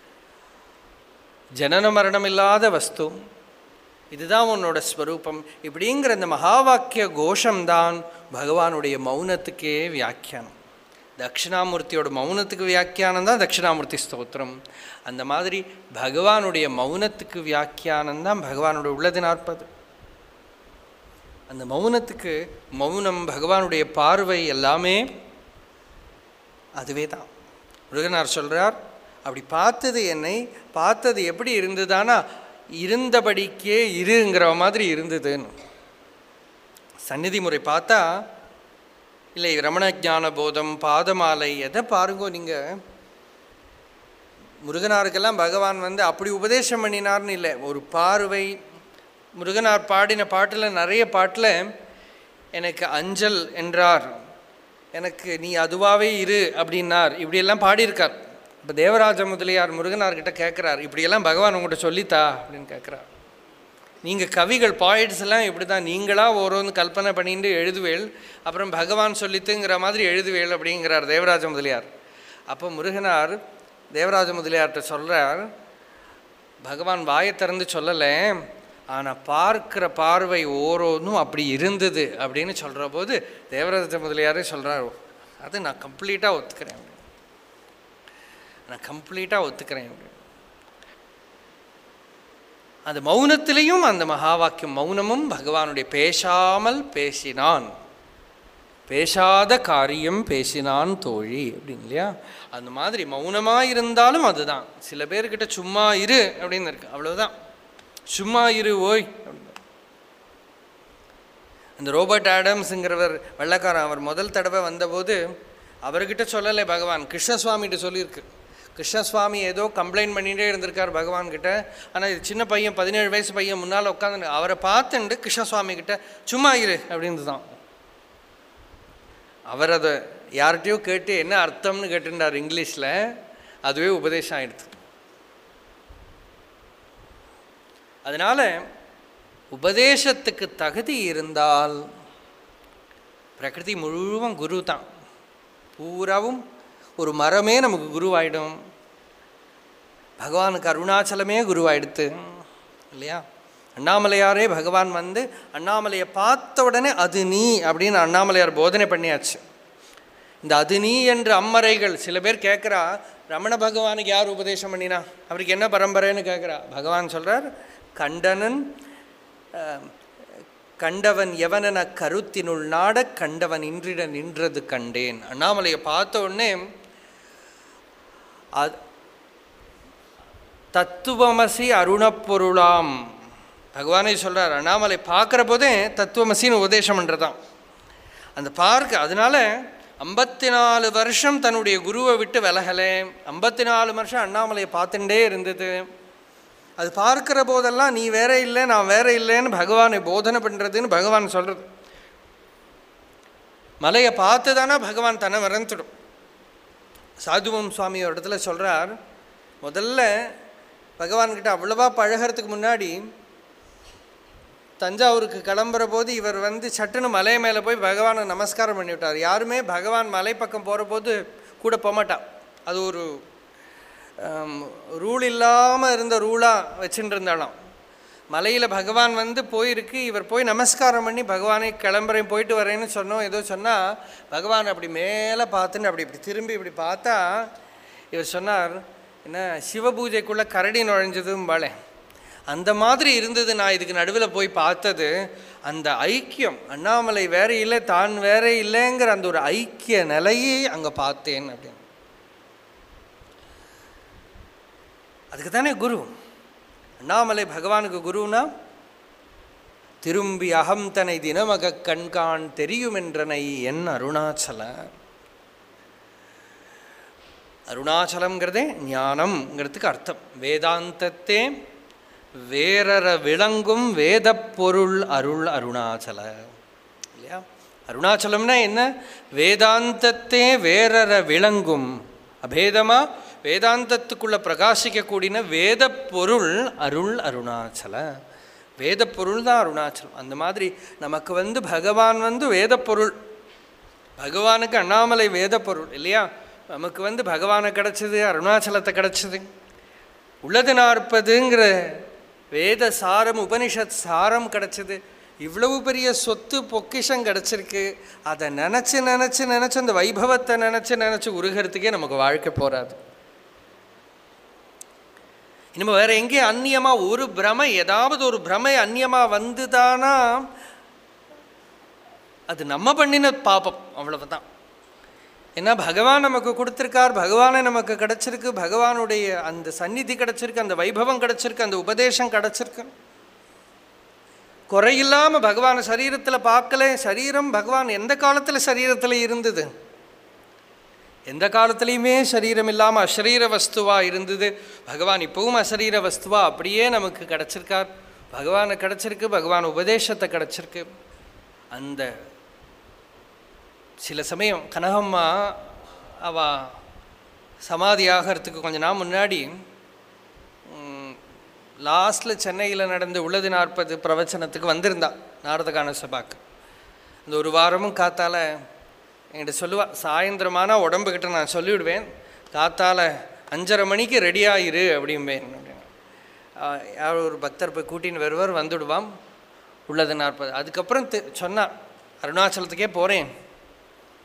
ஜனன மரணம் இல்லாத வஸ்து இதுதான் உன்னோட ஸ்வரூபம் இப்படிங்கிற இந்த மகா வாக்கிய கோஷம்தான் பகவானுடைய மௌனத்துக்கே வியாக்கியானம் தட்சிணாமூர்த்தியோட மௌனத்துக்கு வியாக்கியானம் தான் தட்சிணாமூர்த்தி ஸ்தோத்திரம் அந்த மாதிரி பகவானுடைய மௌனத்துக்கு வியாக்கியானம் தான் பகவானுடைய உள்ளது நாற்பது அந்த மௌனத்துக்கு மௌனம் பகவானுடைய பார்வை எல்லாமே அதுவே தான் முருகனார் சொல்கிறார் அப்படி பார்த்தது என்னை பார்த்தது எப்படி இருந்ததானா இருந்தபடிக்கே இருங்கிற மாதிரி இருந்ததுன்னு சந்நிதி முறை பார்த்தா இல்லை ரமண ஞான போதம் பாதமாலை எதை பாருங்கோ நீங்கள் முருகனாருக்கெல்லாம் பகவான் வந்து அப்படி உபதேசம் பண்ணினார்னு இல்லை ஒரு பார்வை முருகனார் பாடின பாட்டில் நிறைய பாட்டில் எனக்கு அஞ்சல் என்றார் எனக்கு நீ அதுவாகவே இரு அப்படின்னார் இப்படியெல்லாம் பாடியிருக்கார் இப்போ தேவராஜ முதலியார் முருகனார்கிட்ட கேட்குறார் இப்படியெல்லாம் பகவான் உங்கள்கிட்ட சொல்லித்தா அப்படின்னு கேட்குறார் நீங்கள் கவிகள் பாயிட்ஸ் எல்லாம் இப்படி தான் நீங்களாக ஓரோன்னு கல்பனை பண்ணிட்டு எழுதுவேள் அப்புறம் பகவான் சொல்லித்துங்கிற மாதிரி எழுதுவேள் அப்படிங்கிறார் தேவராஜ முதலியார் அப்போ முருகனார் தேவராஜ முதலியார்கிட்ட சொல்கிறார் பகவான் வாயை திறந்து சொல்லலை ஆனால் பார்க்குற பார்வை ஓரோன்னும் அப்படி இருந்தது அப்படின்னு சொல்கிற போது தேவராஜ முதலியாரே சொல்கிறார் அது நான் கம்ப்ளீட்டாக ஒத்துக்கிறேன் அப்படின்னு. நான் கம்ப்ளீட்டாக ஒத்துக்கிறேன் அப்படின்னு. அந்த மௌனத்திலையும் அந்த மகா வாக்கியம் மௌனமும் பகவானுடைய பேசாமல் பேசினான் பேசாத காரியம் பேசினான் தோழி அப்படின்னு இல்லையா அந்த மாதிரி மௌனமாக இருந்தாலும் அதுதான் சில பேர்கிட்ட சும்மா இரு அப்படின்னு இருக்கு அவ்வளவுதான் சும்மா இரு ஓய் அப்படின்னு. அந்த ரோபர்ட் ஆடம்ஸுங்கிறவர் வெள்ளக்காரன் அவர் முதல் தடவை வந்தபோது அவர்கிட்ட சொல்லலை பகவான் கிருஷ்ணசுவாமிகிட்ட சொல்லியிருக்கு கிருஷ்ணசுவாமி ஏதோ கம்ப்ளைண்ட் பண்ணிகிட்டே இருந்திருக்கார் பகவான்கிட்ட ஆனால் இது சின்ன பையன் பதினேழு வயசு பையன் முன்னால் உட்காந்து அவரை பார்த்துண்டு கிருஷ்ணசுவாமி கிட்ட சும்மா இரு அப்படின்னு தான் அவர் அதை யார்கிட்டயோ கேட்டு என்ன அர்த்தம்னு கேட்டுட்டார் இங்கிலீஷில் அதுவே உபதேசம் ஆயிடுது அதனால் உபதேசத்துக்கு தகுதி இருந்தால் பிரகிருதி முழுவதும் குரு தான் பூராவும் ஒரு மரமே நமக்கு குருவாயிடும் பகவானுக்கு அருணாச்சலமே குருவாயிடுத்து இல்லையா அண்ணாமலையாரே பகவான் வந்து அண்ணாமலையை பார்த்த உடனே அது நீ அப்படின்னு அண்ணாமலையார் போதனை பண்ணியாச்சு இந்த அது நீ என்ற அம்மறைகள் சில பேர் கேட்குறா ரமண பகவானுக்கு யார் உபதேசம் பண்ணினா அவருக்கு என்ன பரம்பரைன்னு கேட்குறா பகவான் சொல்கிறார் கண்டனன் அஹ், கண்டவன் எவனென கருத்தினுள் நாட கண்டவன் இன்றிட நின்றது கண்டேன் அண்ணாமலையை பார்த்த உடனே அது தத்துவமசி அருணப்பொருளாம் பகவானே சொல்கிறார் அண்ணாமலை பார்க்குற போதே தத்துவமசின்னு உபதேசம் பண்ணுறதாம் அந்த பார்க்க அதனால ஐம்பத்தி நாலு வருஷம் தன்னுடைய குருவை விட்டு விலகலை ஐம்பத்தி நாலு வருஷம் அண்ணாமலையை பார்த்துட்டே இருந்தது அது பார்க்கிற போதெல்லாம் நீ வேற இல்லை நான் வேற இல்லைன்னு பகவானை போதனை பண்ணுறதுன்னு பகவான் சொல்கிறது மலையை பார்த்து தானே பகவான் தன்னை மறந்துடும் சாதுவம் சுவாமி ஒரு இடத்துல சொல்கிறார் முதல்ல பகவான்கிட்ட அவ்வளவா பழகிறதுக்கு முன்னாடி தஞ்சாவூருக்கு கிளம்புற போது இவர் வந்து சட்டுன்னு மலை மேலே போய் பகவானை நமஸ்காரம் பண்ணி விட்டார் யாருமே பகவான் மலை பக்கம் போகிற போது கூட போகமாட்டா அது ஒரு ரூல் இல்லாமல் இருந்த ரூலாக வச்சுட்டு இருந்தாலாம் மலையில் பகவான் வந்து போயிருக்கு இவர் போய் நமஸ்காரம் பண்ணி பகவானை கிளம்புறேன் போயிட்டு வரேன்னு சொன்னோம் ஏதோ சொன்னால் பகவான் அப்படி மேலே பார்த்துன்னு அப்படி இப்படி திரும்பி இப்படி பார்த்தா இவர் சொன்னார் என்ன சிவபூஜைக்குள்ளே கரடி நுழைஞ்சதும் பாலே அந்த மாதிரி இருந்தது நான் இதுக்கு நடுவில் போய் பார்த்தது அந்த ஐக்கியம் அண்ணாமலை வேற இல்லை தான் வேற இல்லைங்கிற அந்த ஒரு ஐக்கிய நிலையை அங்கே பார்த்தேன் அப்படின்னு அதுக்கு தானே குரு அண்ணாமலை பகவானுக்கு குருனா திரும்பி அகம் தனை தினமக கண்காண் தெரியுமென்றனை என் அருணாச்சல அருணாச்சலம்ங்கிறதே ஞானம்ங்கிறதுக்கு அர்த்தம் வேதாந்தத்தே வேறற விளங்கும் வேதப் பொருள் அருள் அருணாச்சல இல்லையா அருணாச்சலம்னா என்ன வேதாந்தத்தே வேறற விளங்கும் அபேதமா வேதாந்தத்துக்குள்ள பிரகாசிக்கக்கூடின வேத பொருள் அருள் அருணாச்சல வேத பொருள் தான் அருணாச்சலம் அந்த மாதிரி நமக்கு வந்து பகவான் வந்து வேத பொருள் பகவானுக்கு அண்ணாமலை வேத பொருள் இல்லையா நமக்கு வந்து பகவானை கிடச்சிது அருணாச்சலத்தை கிடச்சிது உள்ளது நாற்பதுங்கிற வேத சாரம் உபனிஷத் சாரம் கிடச்சிது இவ்வளவு பெரிய சொத்து பொக்கிஷம் கிடச்சிருக்கு அதை நினச்சி நினச்சி நினச்சி அந்த வைபவத்தை நினச்சி நினச்சி உருகிறதுக்கே நமக்கு வாழ்க்கை போகாது இனிமே வேற எங்கேயும் அந்நியமாக ஒரு பிரமை ஏதாவது ஒரு பிரமை அந்நியமாக வந்துதானா அது நம்ம பண்ணின பாபம் அவ்வளவுதான் ஏன்னா பகவான் நமக்கு கொடுத்துருக்கார் பகவானே நமக்கு கிடச்சிருக்கு பகவானுடைய அந்த சந்நிதி கிடச்சிருக்கு அந்த வைபவம் கிடச்சிருக்கு அந்த உபதேசம் கிடச்சிருக்கு குறையில்லாமல் பகவானை சரீரத்தில் பார்க்கல சரீரம் பகவான் எந்த காலத்தில் சரீரத்தில் இருந்தது எந்த காலத்துலேயுமே சரீரம் இல்லாமல் அசரீர வஸ்துவாக இருந்தது பகவான் இப்பவும் அசரீர வஸ்துவா அப்படியே நமக்கு கிடச்சிருக்கார் பகவானை கிடச்சிருக்கு பகவான் உபதேசத்தை கிடச்சிருக்கு அந்த சில சமயம் கனகம்மா அவ சமாதி ஆகிறதுக்கு கொஞ்ச நாள் முன்னாடி லாஸ்ட்டில் சென்னையில் நடந்த உள்ளது நாற்பது பிரவச்சனத்துக்கு வந்திருந்தா நாரதகான சபாக்கு இந்த ஒரு வாரமும் காத்தால என்கிட்ட சொல்லுவா சாயந்தரமான உடம்புக்கிட்ட நான் சொல்லிவிடுவேன் காத்தால அஞ்சரை மணிக்கு ரெடியாயிரு அப்படிம்பேன் அப்படின்னு யார் ஒரு பக்தர் போய் கூட்டின்னு வருவார் வந்துடுவான் உள்ளது நாற்பது அதுக்கப்புறம் தெ- சொன்னா அருணாச்சலத்துக்கே போகிறேன்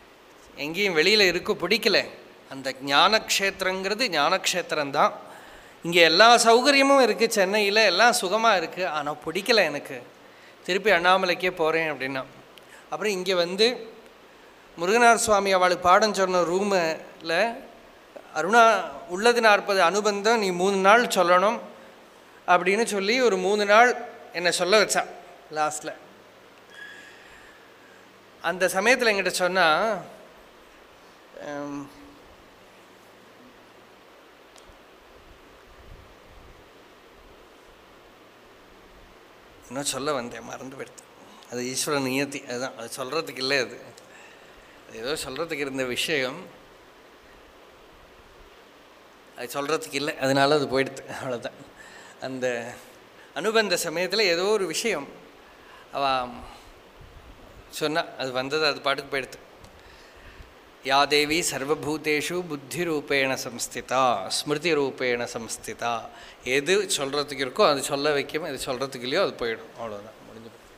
எங்கேயும் வெளியில் இருக்க பிடிக்கல அந்த ஞானக்ஷேத்திரங்கிறது ஞானக்ஷேத்திரம்தான் இங்கே எல்லா சௌகரியமும் இருக்குது சென்னையில் எல்லாம் சுகமாக இருக்குது ஆனால் பிடிக்கல எனக்கு திருப்பி அண்ணாமலைக்கே போகிறேன் அப்படின்னா அப்புறம் இங்கே வந்து முருகனார் சுவாமி அவளுக்கு பாடம் சொன்ன ரூமில் அருணா உள்ளது நாற்பது அனுபந்தம் நீ மூணு நாள் சொல்லணும் அப்படின்னு சொல்லி ஒரு மூணு நாள் என்னை சொல்ல வச்சா லாஸ்ட்டில் அந்த சமயத்தில் என்கிட்ட சொன்னால் இன்னும் சொல்ல வந்தேன் மறந்து போயிடுது அது ஈஸ்வர நியத்தி அதுதான் அது சொல்கிறதுக்கு இல்லை அது அது ஏதோ சொல்கிறதுக்கு இருந்த விஷயம் அது சொல்கிறதுக்கு இல்லை அதனால அது போயிடுது அவ்வளோதான் அந்த அனுபந்த சமயத்தில் ஏதோ ஒரு விஷயம் அவ சொன்னா அது வந்தது அது பாட்டுக்கு போயிடுது யா தேவி சர்வபூதேஷு புத்தி ரூபேண சம்ஸ்திதா ஸ்மிருதி ரூபேண சம்ஸ்திதா எது சொல்கிறதுக்கு இருக்கோ அது சொல்ல வைக்கும் எது சொல்கிறதுக்கு இல்லையோ அது போயிடும் அவ்வளோதான் முடிஞ்சு போச்சு.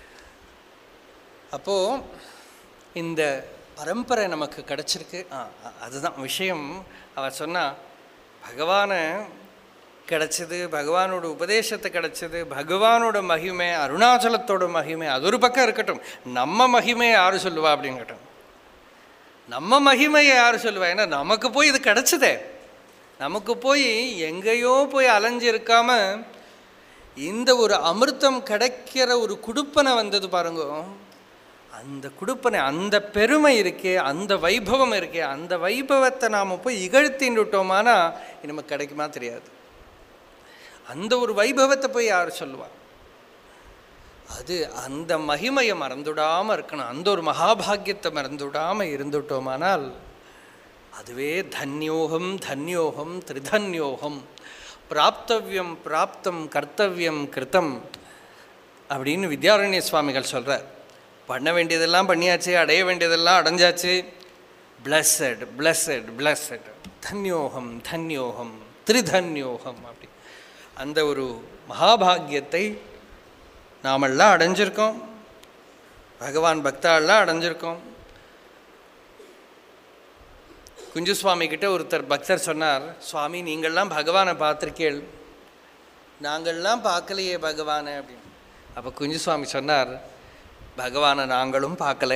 அப்போது இந்த பரம்பரை நமக்கு கிடச்சிருக்கு ஆ அ- அதுதான் விஷயம் அவ சொன்னா பகவானை கிடச்சிது பகவானோட உபதேசத்தை கிடச்சிது பகவானோட மகிமை அருணாச்சலத்தோட மகிமை அது ஒரு பக்கம் இருக்கட்டும் நம்ம மகிமையை யார் சொல்லுவா அப்படின்னு கேட்டோம் நம்ம மகிமையை யார் சொல்லுவா ஏன்னா நமக்கு போய் இது கிடச்சிதே நமக்கு போய் எங்கேயோ போய் அலைஞ்சிருக்காம இந்த ஒரு அமிர்தம் கிடைக்கிற ஒரு குடுப்பனை வந்தது பாருங்க அந்த குடுப்பனை அந்த பெருமை இருக்கே அந்த வைபவம் இருக்கே அந்த வைபவத்தை நாம் போய் இகழ்த்தின்னுட்டோமானா இது நமக்கு கிடைக்குமா தெரியாது அந்த ஒரு வைபவத்தை போய் யார் சொல்லுவா அது அந்த மகிமையை மறந்துடாமல் இருக்கணும் அந்த ஒரு மகாபாகியத்தை மறந்துடாமல் இருந்துட்டோமானால் அதுவே தன்யோகம் தன்யோகம் திரிதன்யோகம் பிராப்தவ்யம் பிராப்தம் கர்த்தவ்யம் கிருத்தம் அப்படின்னு வித்யாரண்ய சுவாமிகள் சொல்கிறார் பண்ண வேண்டியதெல்லாம் பண்ணியாச்சு அடைய வேண்டியதெல்லாம் அடைஞ்சாச்சு பிளஸட் பிளஸட் பிளஸட் தன்யோகம் தன்யோகம் திரிதன்யோகம் அப்படி அந்த ஒரு மகாபாகியத்தை நாமெல்லாம் அடைஞ்சிருக்கோம் பகவான் பக்தாள்லாம் அடைஞ்சிருக்கோம் குஞ்சு சுவாமி கிட்ட ஒருத்தர் பக்தர் சொன்னார் சுவாமி நீங்கள்லாம் பகவானை பார்த்துருக்கேள் நாங்கள்லாம் பார்க்கலையே பகவானை அப்படின்னு அப்போ குஞ்சு சுவாமி சொன்னார் பகவானை நாங்களும் பார்க்கல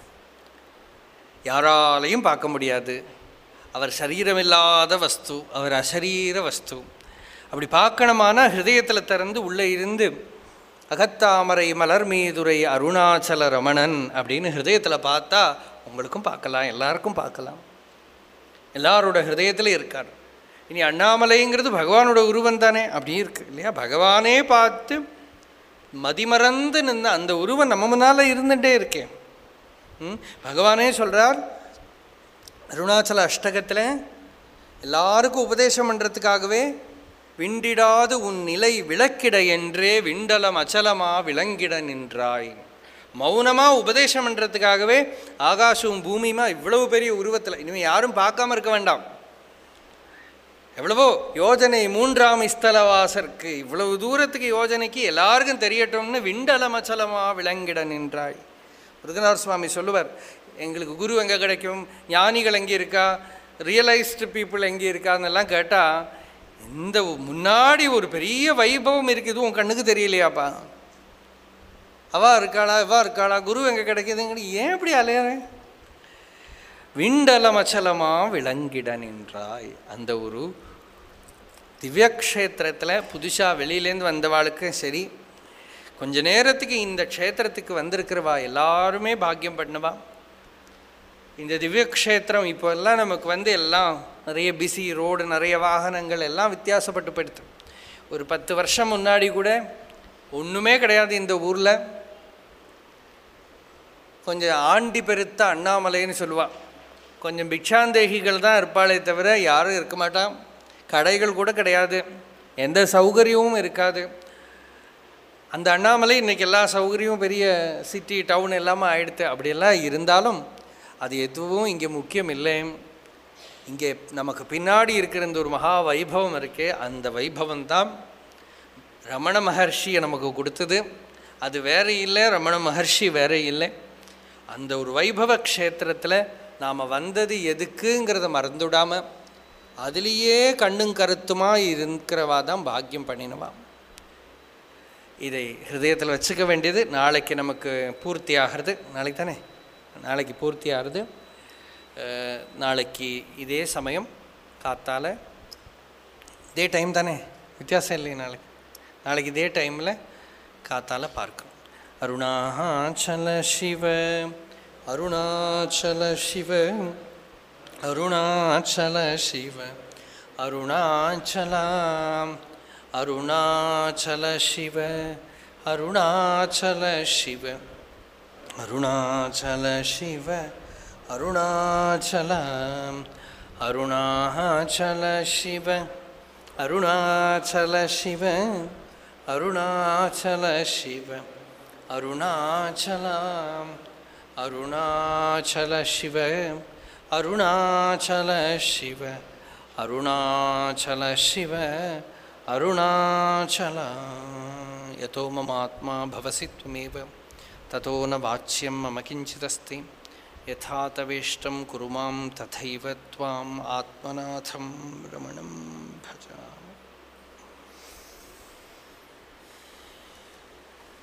யாராலையும் பார்க்க முடியாது அவர் சரீரமில்லாத வஸ்து அவர் அசரீர வஸ்து அப்படி பார்க்கணுமானா ஹிருதயத்தில் திறந்து உள்ளே இருந்து அகத்தாமரை மலர் மீதுரை அருணாச்சல ரமணன் அப்படின்னு ஹிருதயத்தில் பார்த்தா உங்களுக்கும் பார்க்கலாம் எல்லாருக்கும் பார்க்கலாம் எல்லாரோட ஹிருதயத்தில் இருக்கார் இனி அண்ணாமலைங்கிறது பகவானோட உருவம் தானே அப்படி இருக்கு இல்லையா பகவானே பார்த்து மதிமறந்து நின்ற அந்த உருவம் நம்ம முன்னால் இருந்துகிட்டே இருக்கேன் ம்? பகவானே சொல்கிறார் அருணாச்சல அஷ்டகத்தில் எல்லாருக்கும் உபதேசம் பண்ணுறதுக்காகவே விண்டிடாது உன் நிலை விளக்கிட என்றே விண்டலம் அச்சலமா விளங்கிட நின்றாய் மௌனமாக உபதேசம் பண்ணுறதுக்காகவே ஆகாசமும் பூமியுமா இவ்வளவு பெரிய உருவத்தில் இனிமேல் யாரும் பார்க்காம இருக்க வேண்டாம் எவ்வளவோ யோஜனை மூன்றாம் ஸ்தலவாசருக்கு இவ்வளவு தூரத்துக்கு யோஜனைக்கு எல்லாருக்கும் தெரியட்டும்னு விண்டலமச்சலமா விளங்கிட நின்றாய் முருகனார் சுவாமி சொல்லுவார் எங்களுக்கு குரு எங்கே கிடைக்கும் ஞானிகள் எங்கே இருக்கா ரியலைஸ்டு பீப்புள் எங்கே இருக்கான்னெல்லாம் கேட்டால் இந்த முன்னாடி ஒரு பெரிய வைபவம் இருக்குது உன் கண்ணுக்கு தெரியலையாப்பா அவா இருக்காளா இவா இருக்காளா குரு எங்கே கிடைக்குதுங்கன்னு ஏன் இப்படி அலையறேன் விண்டலமச்சலமா விளங்கிட நின்றாய் அந்த ஒரு திவ்யக்ஷேத்திரத்தில் புதுசாக வெளியிலேருந்து வந்தவாளுக்கும் சரி கொஞ்ச நேரத்துக்கு இந்த க்ஷேத்திரத்துக்கு வந்திருக்கிறவா எல்லாருமே பாக்கியம் பண்ணவா இந்த திவ்யக்ஷேத்திரம் இப்போ எல்லாம் நமக்கு வந்து எல்லாம் நிறைய பிஸி ரோடு நிறைய வாகனங்கள் எல்லாம் வித்தியாசப்பட்டு போயிடுது ஒரு பத்து வருஷம் முன்னாடி கூட ஒன்றுமே கிடையாது இந்த ஊரில் கொஞ்சம் ஆண்டி பெருத்த அண்ணாமலைன்னு சொல்லுவாள் கொஞ்சம் பிக்ஷாந்தேகிகள் தான் இருப்பாளே தவிர யாரும் இருக்க மாட்டான் கடைகள் கூட கிடையாது எந்த சௌகரியமும் இருக்காது அந்த அண்ணாமலை இன்றைக்கி எல்லா சௌகரியமும் பெரிய சிட்டி டவுன் எல்லாமே ஆயிடுத்து அப்படியெல்லாம் இருந்தாலும் அது எதுவும் இங்கே முக்கியம் இல்லை இங்கே நமக்கு பின்னாடி இருக்கிற இந்த ஒரு மகா வைபவம் இருக்கே அந்த வைபவம் தான் ரமண மகர்ஷியை நமக்கு கொடுத்தது அது வேற இல்லை ரமண மகர்ஷி வேற இல்லை அந்த ஒரு வைபவ க்ஷேத்திரத்தில் நாம் வந்தது எதுக்குங்கிறத மறந்துடாமல் அதுலேயே கண்ணும் கருத்துமாக இருக்கிறவா தான் பாக்கியம் பண்ணினவா இதை ஹிருதயத்தில் வச்சுக்க வேண்டியது நாளைக்கு நமக்கு பூர்த்தி ஆகிறது நாளைக்கு தானே நாளைக்கு பூர்த்தி ஆகிறது அஹ், நாளைக்கு இதே சமயம் காத்தால இதே டைம் தானே வித்தியாசம் இல்லை நாளைக்கு நாளைக்கு இதே டைமில் காத்தால பார்க்கணும் அருணாச்சல சிவ அருணாச்சல சிவ அருணாச்சல சிவ அருணாச்சலாம் அருணாச்சல சிவ அருணாச்சல சிவ அருணாச்சல சிவ அருணாச்சலம் அருணாச்சல சிவ அருணாச்சல சிவ அருணாச்சல சிவ அருணாச்சலம் அருணாச்சல சிவ அருணாச்சல சிவ அருணாச்சல சிவ அருணாச்சல யதோ மமாத்மா பவசி त्वमेव ततो न वाच्यं मम किञ्चिदस्ति यथा तवेष्टं कुरु मां तथैव त्वाम् आत्मनाथं रमणं भज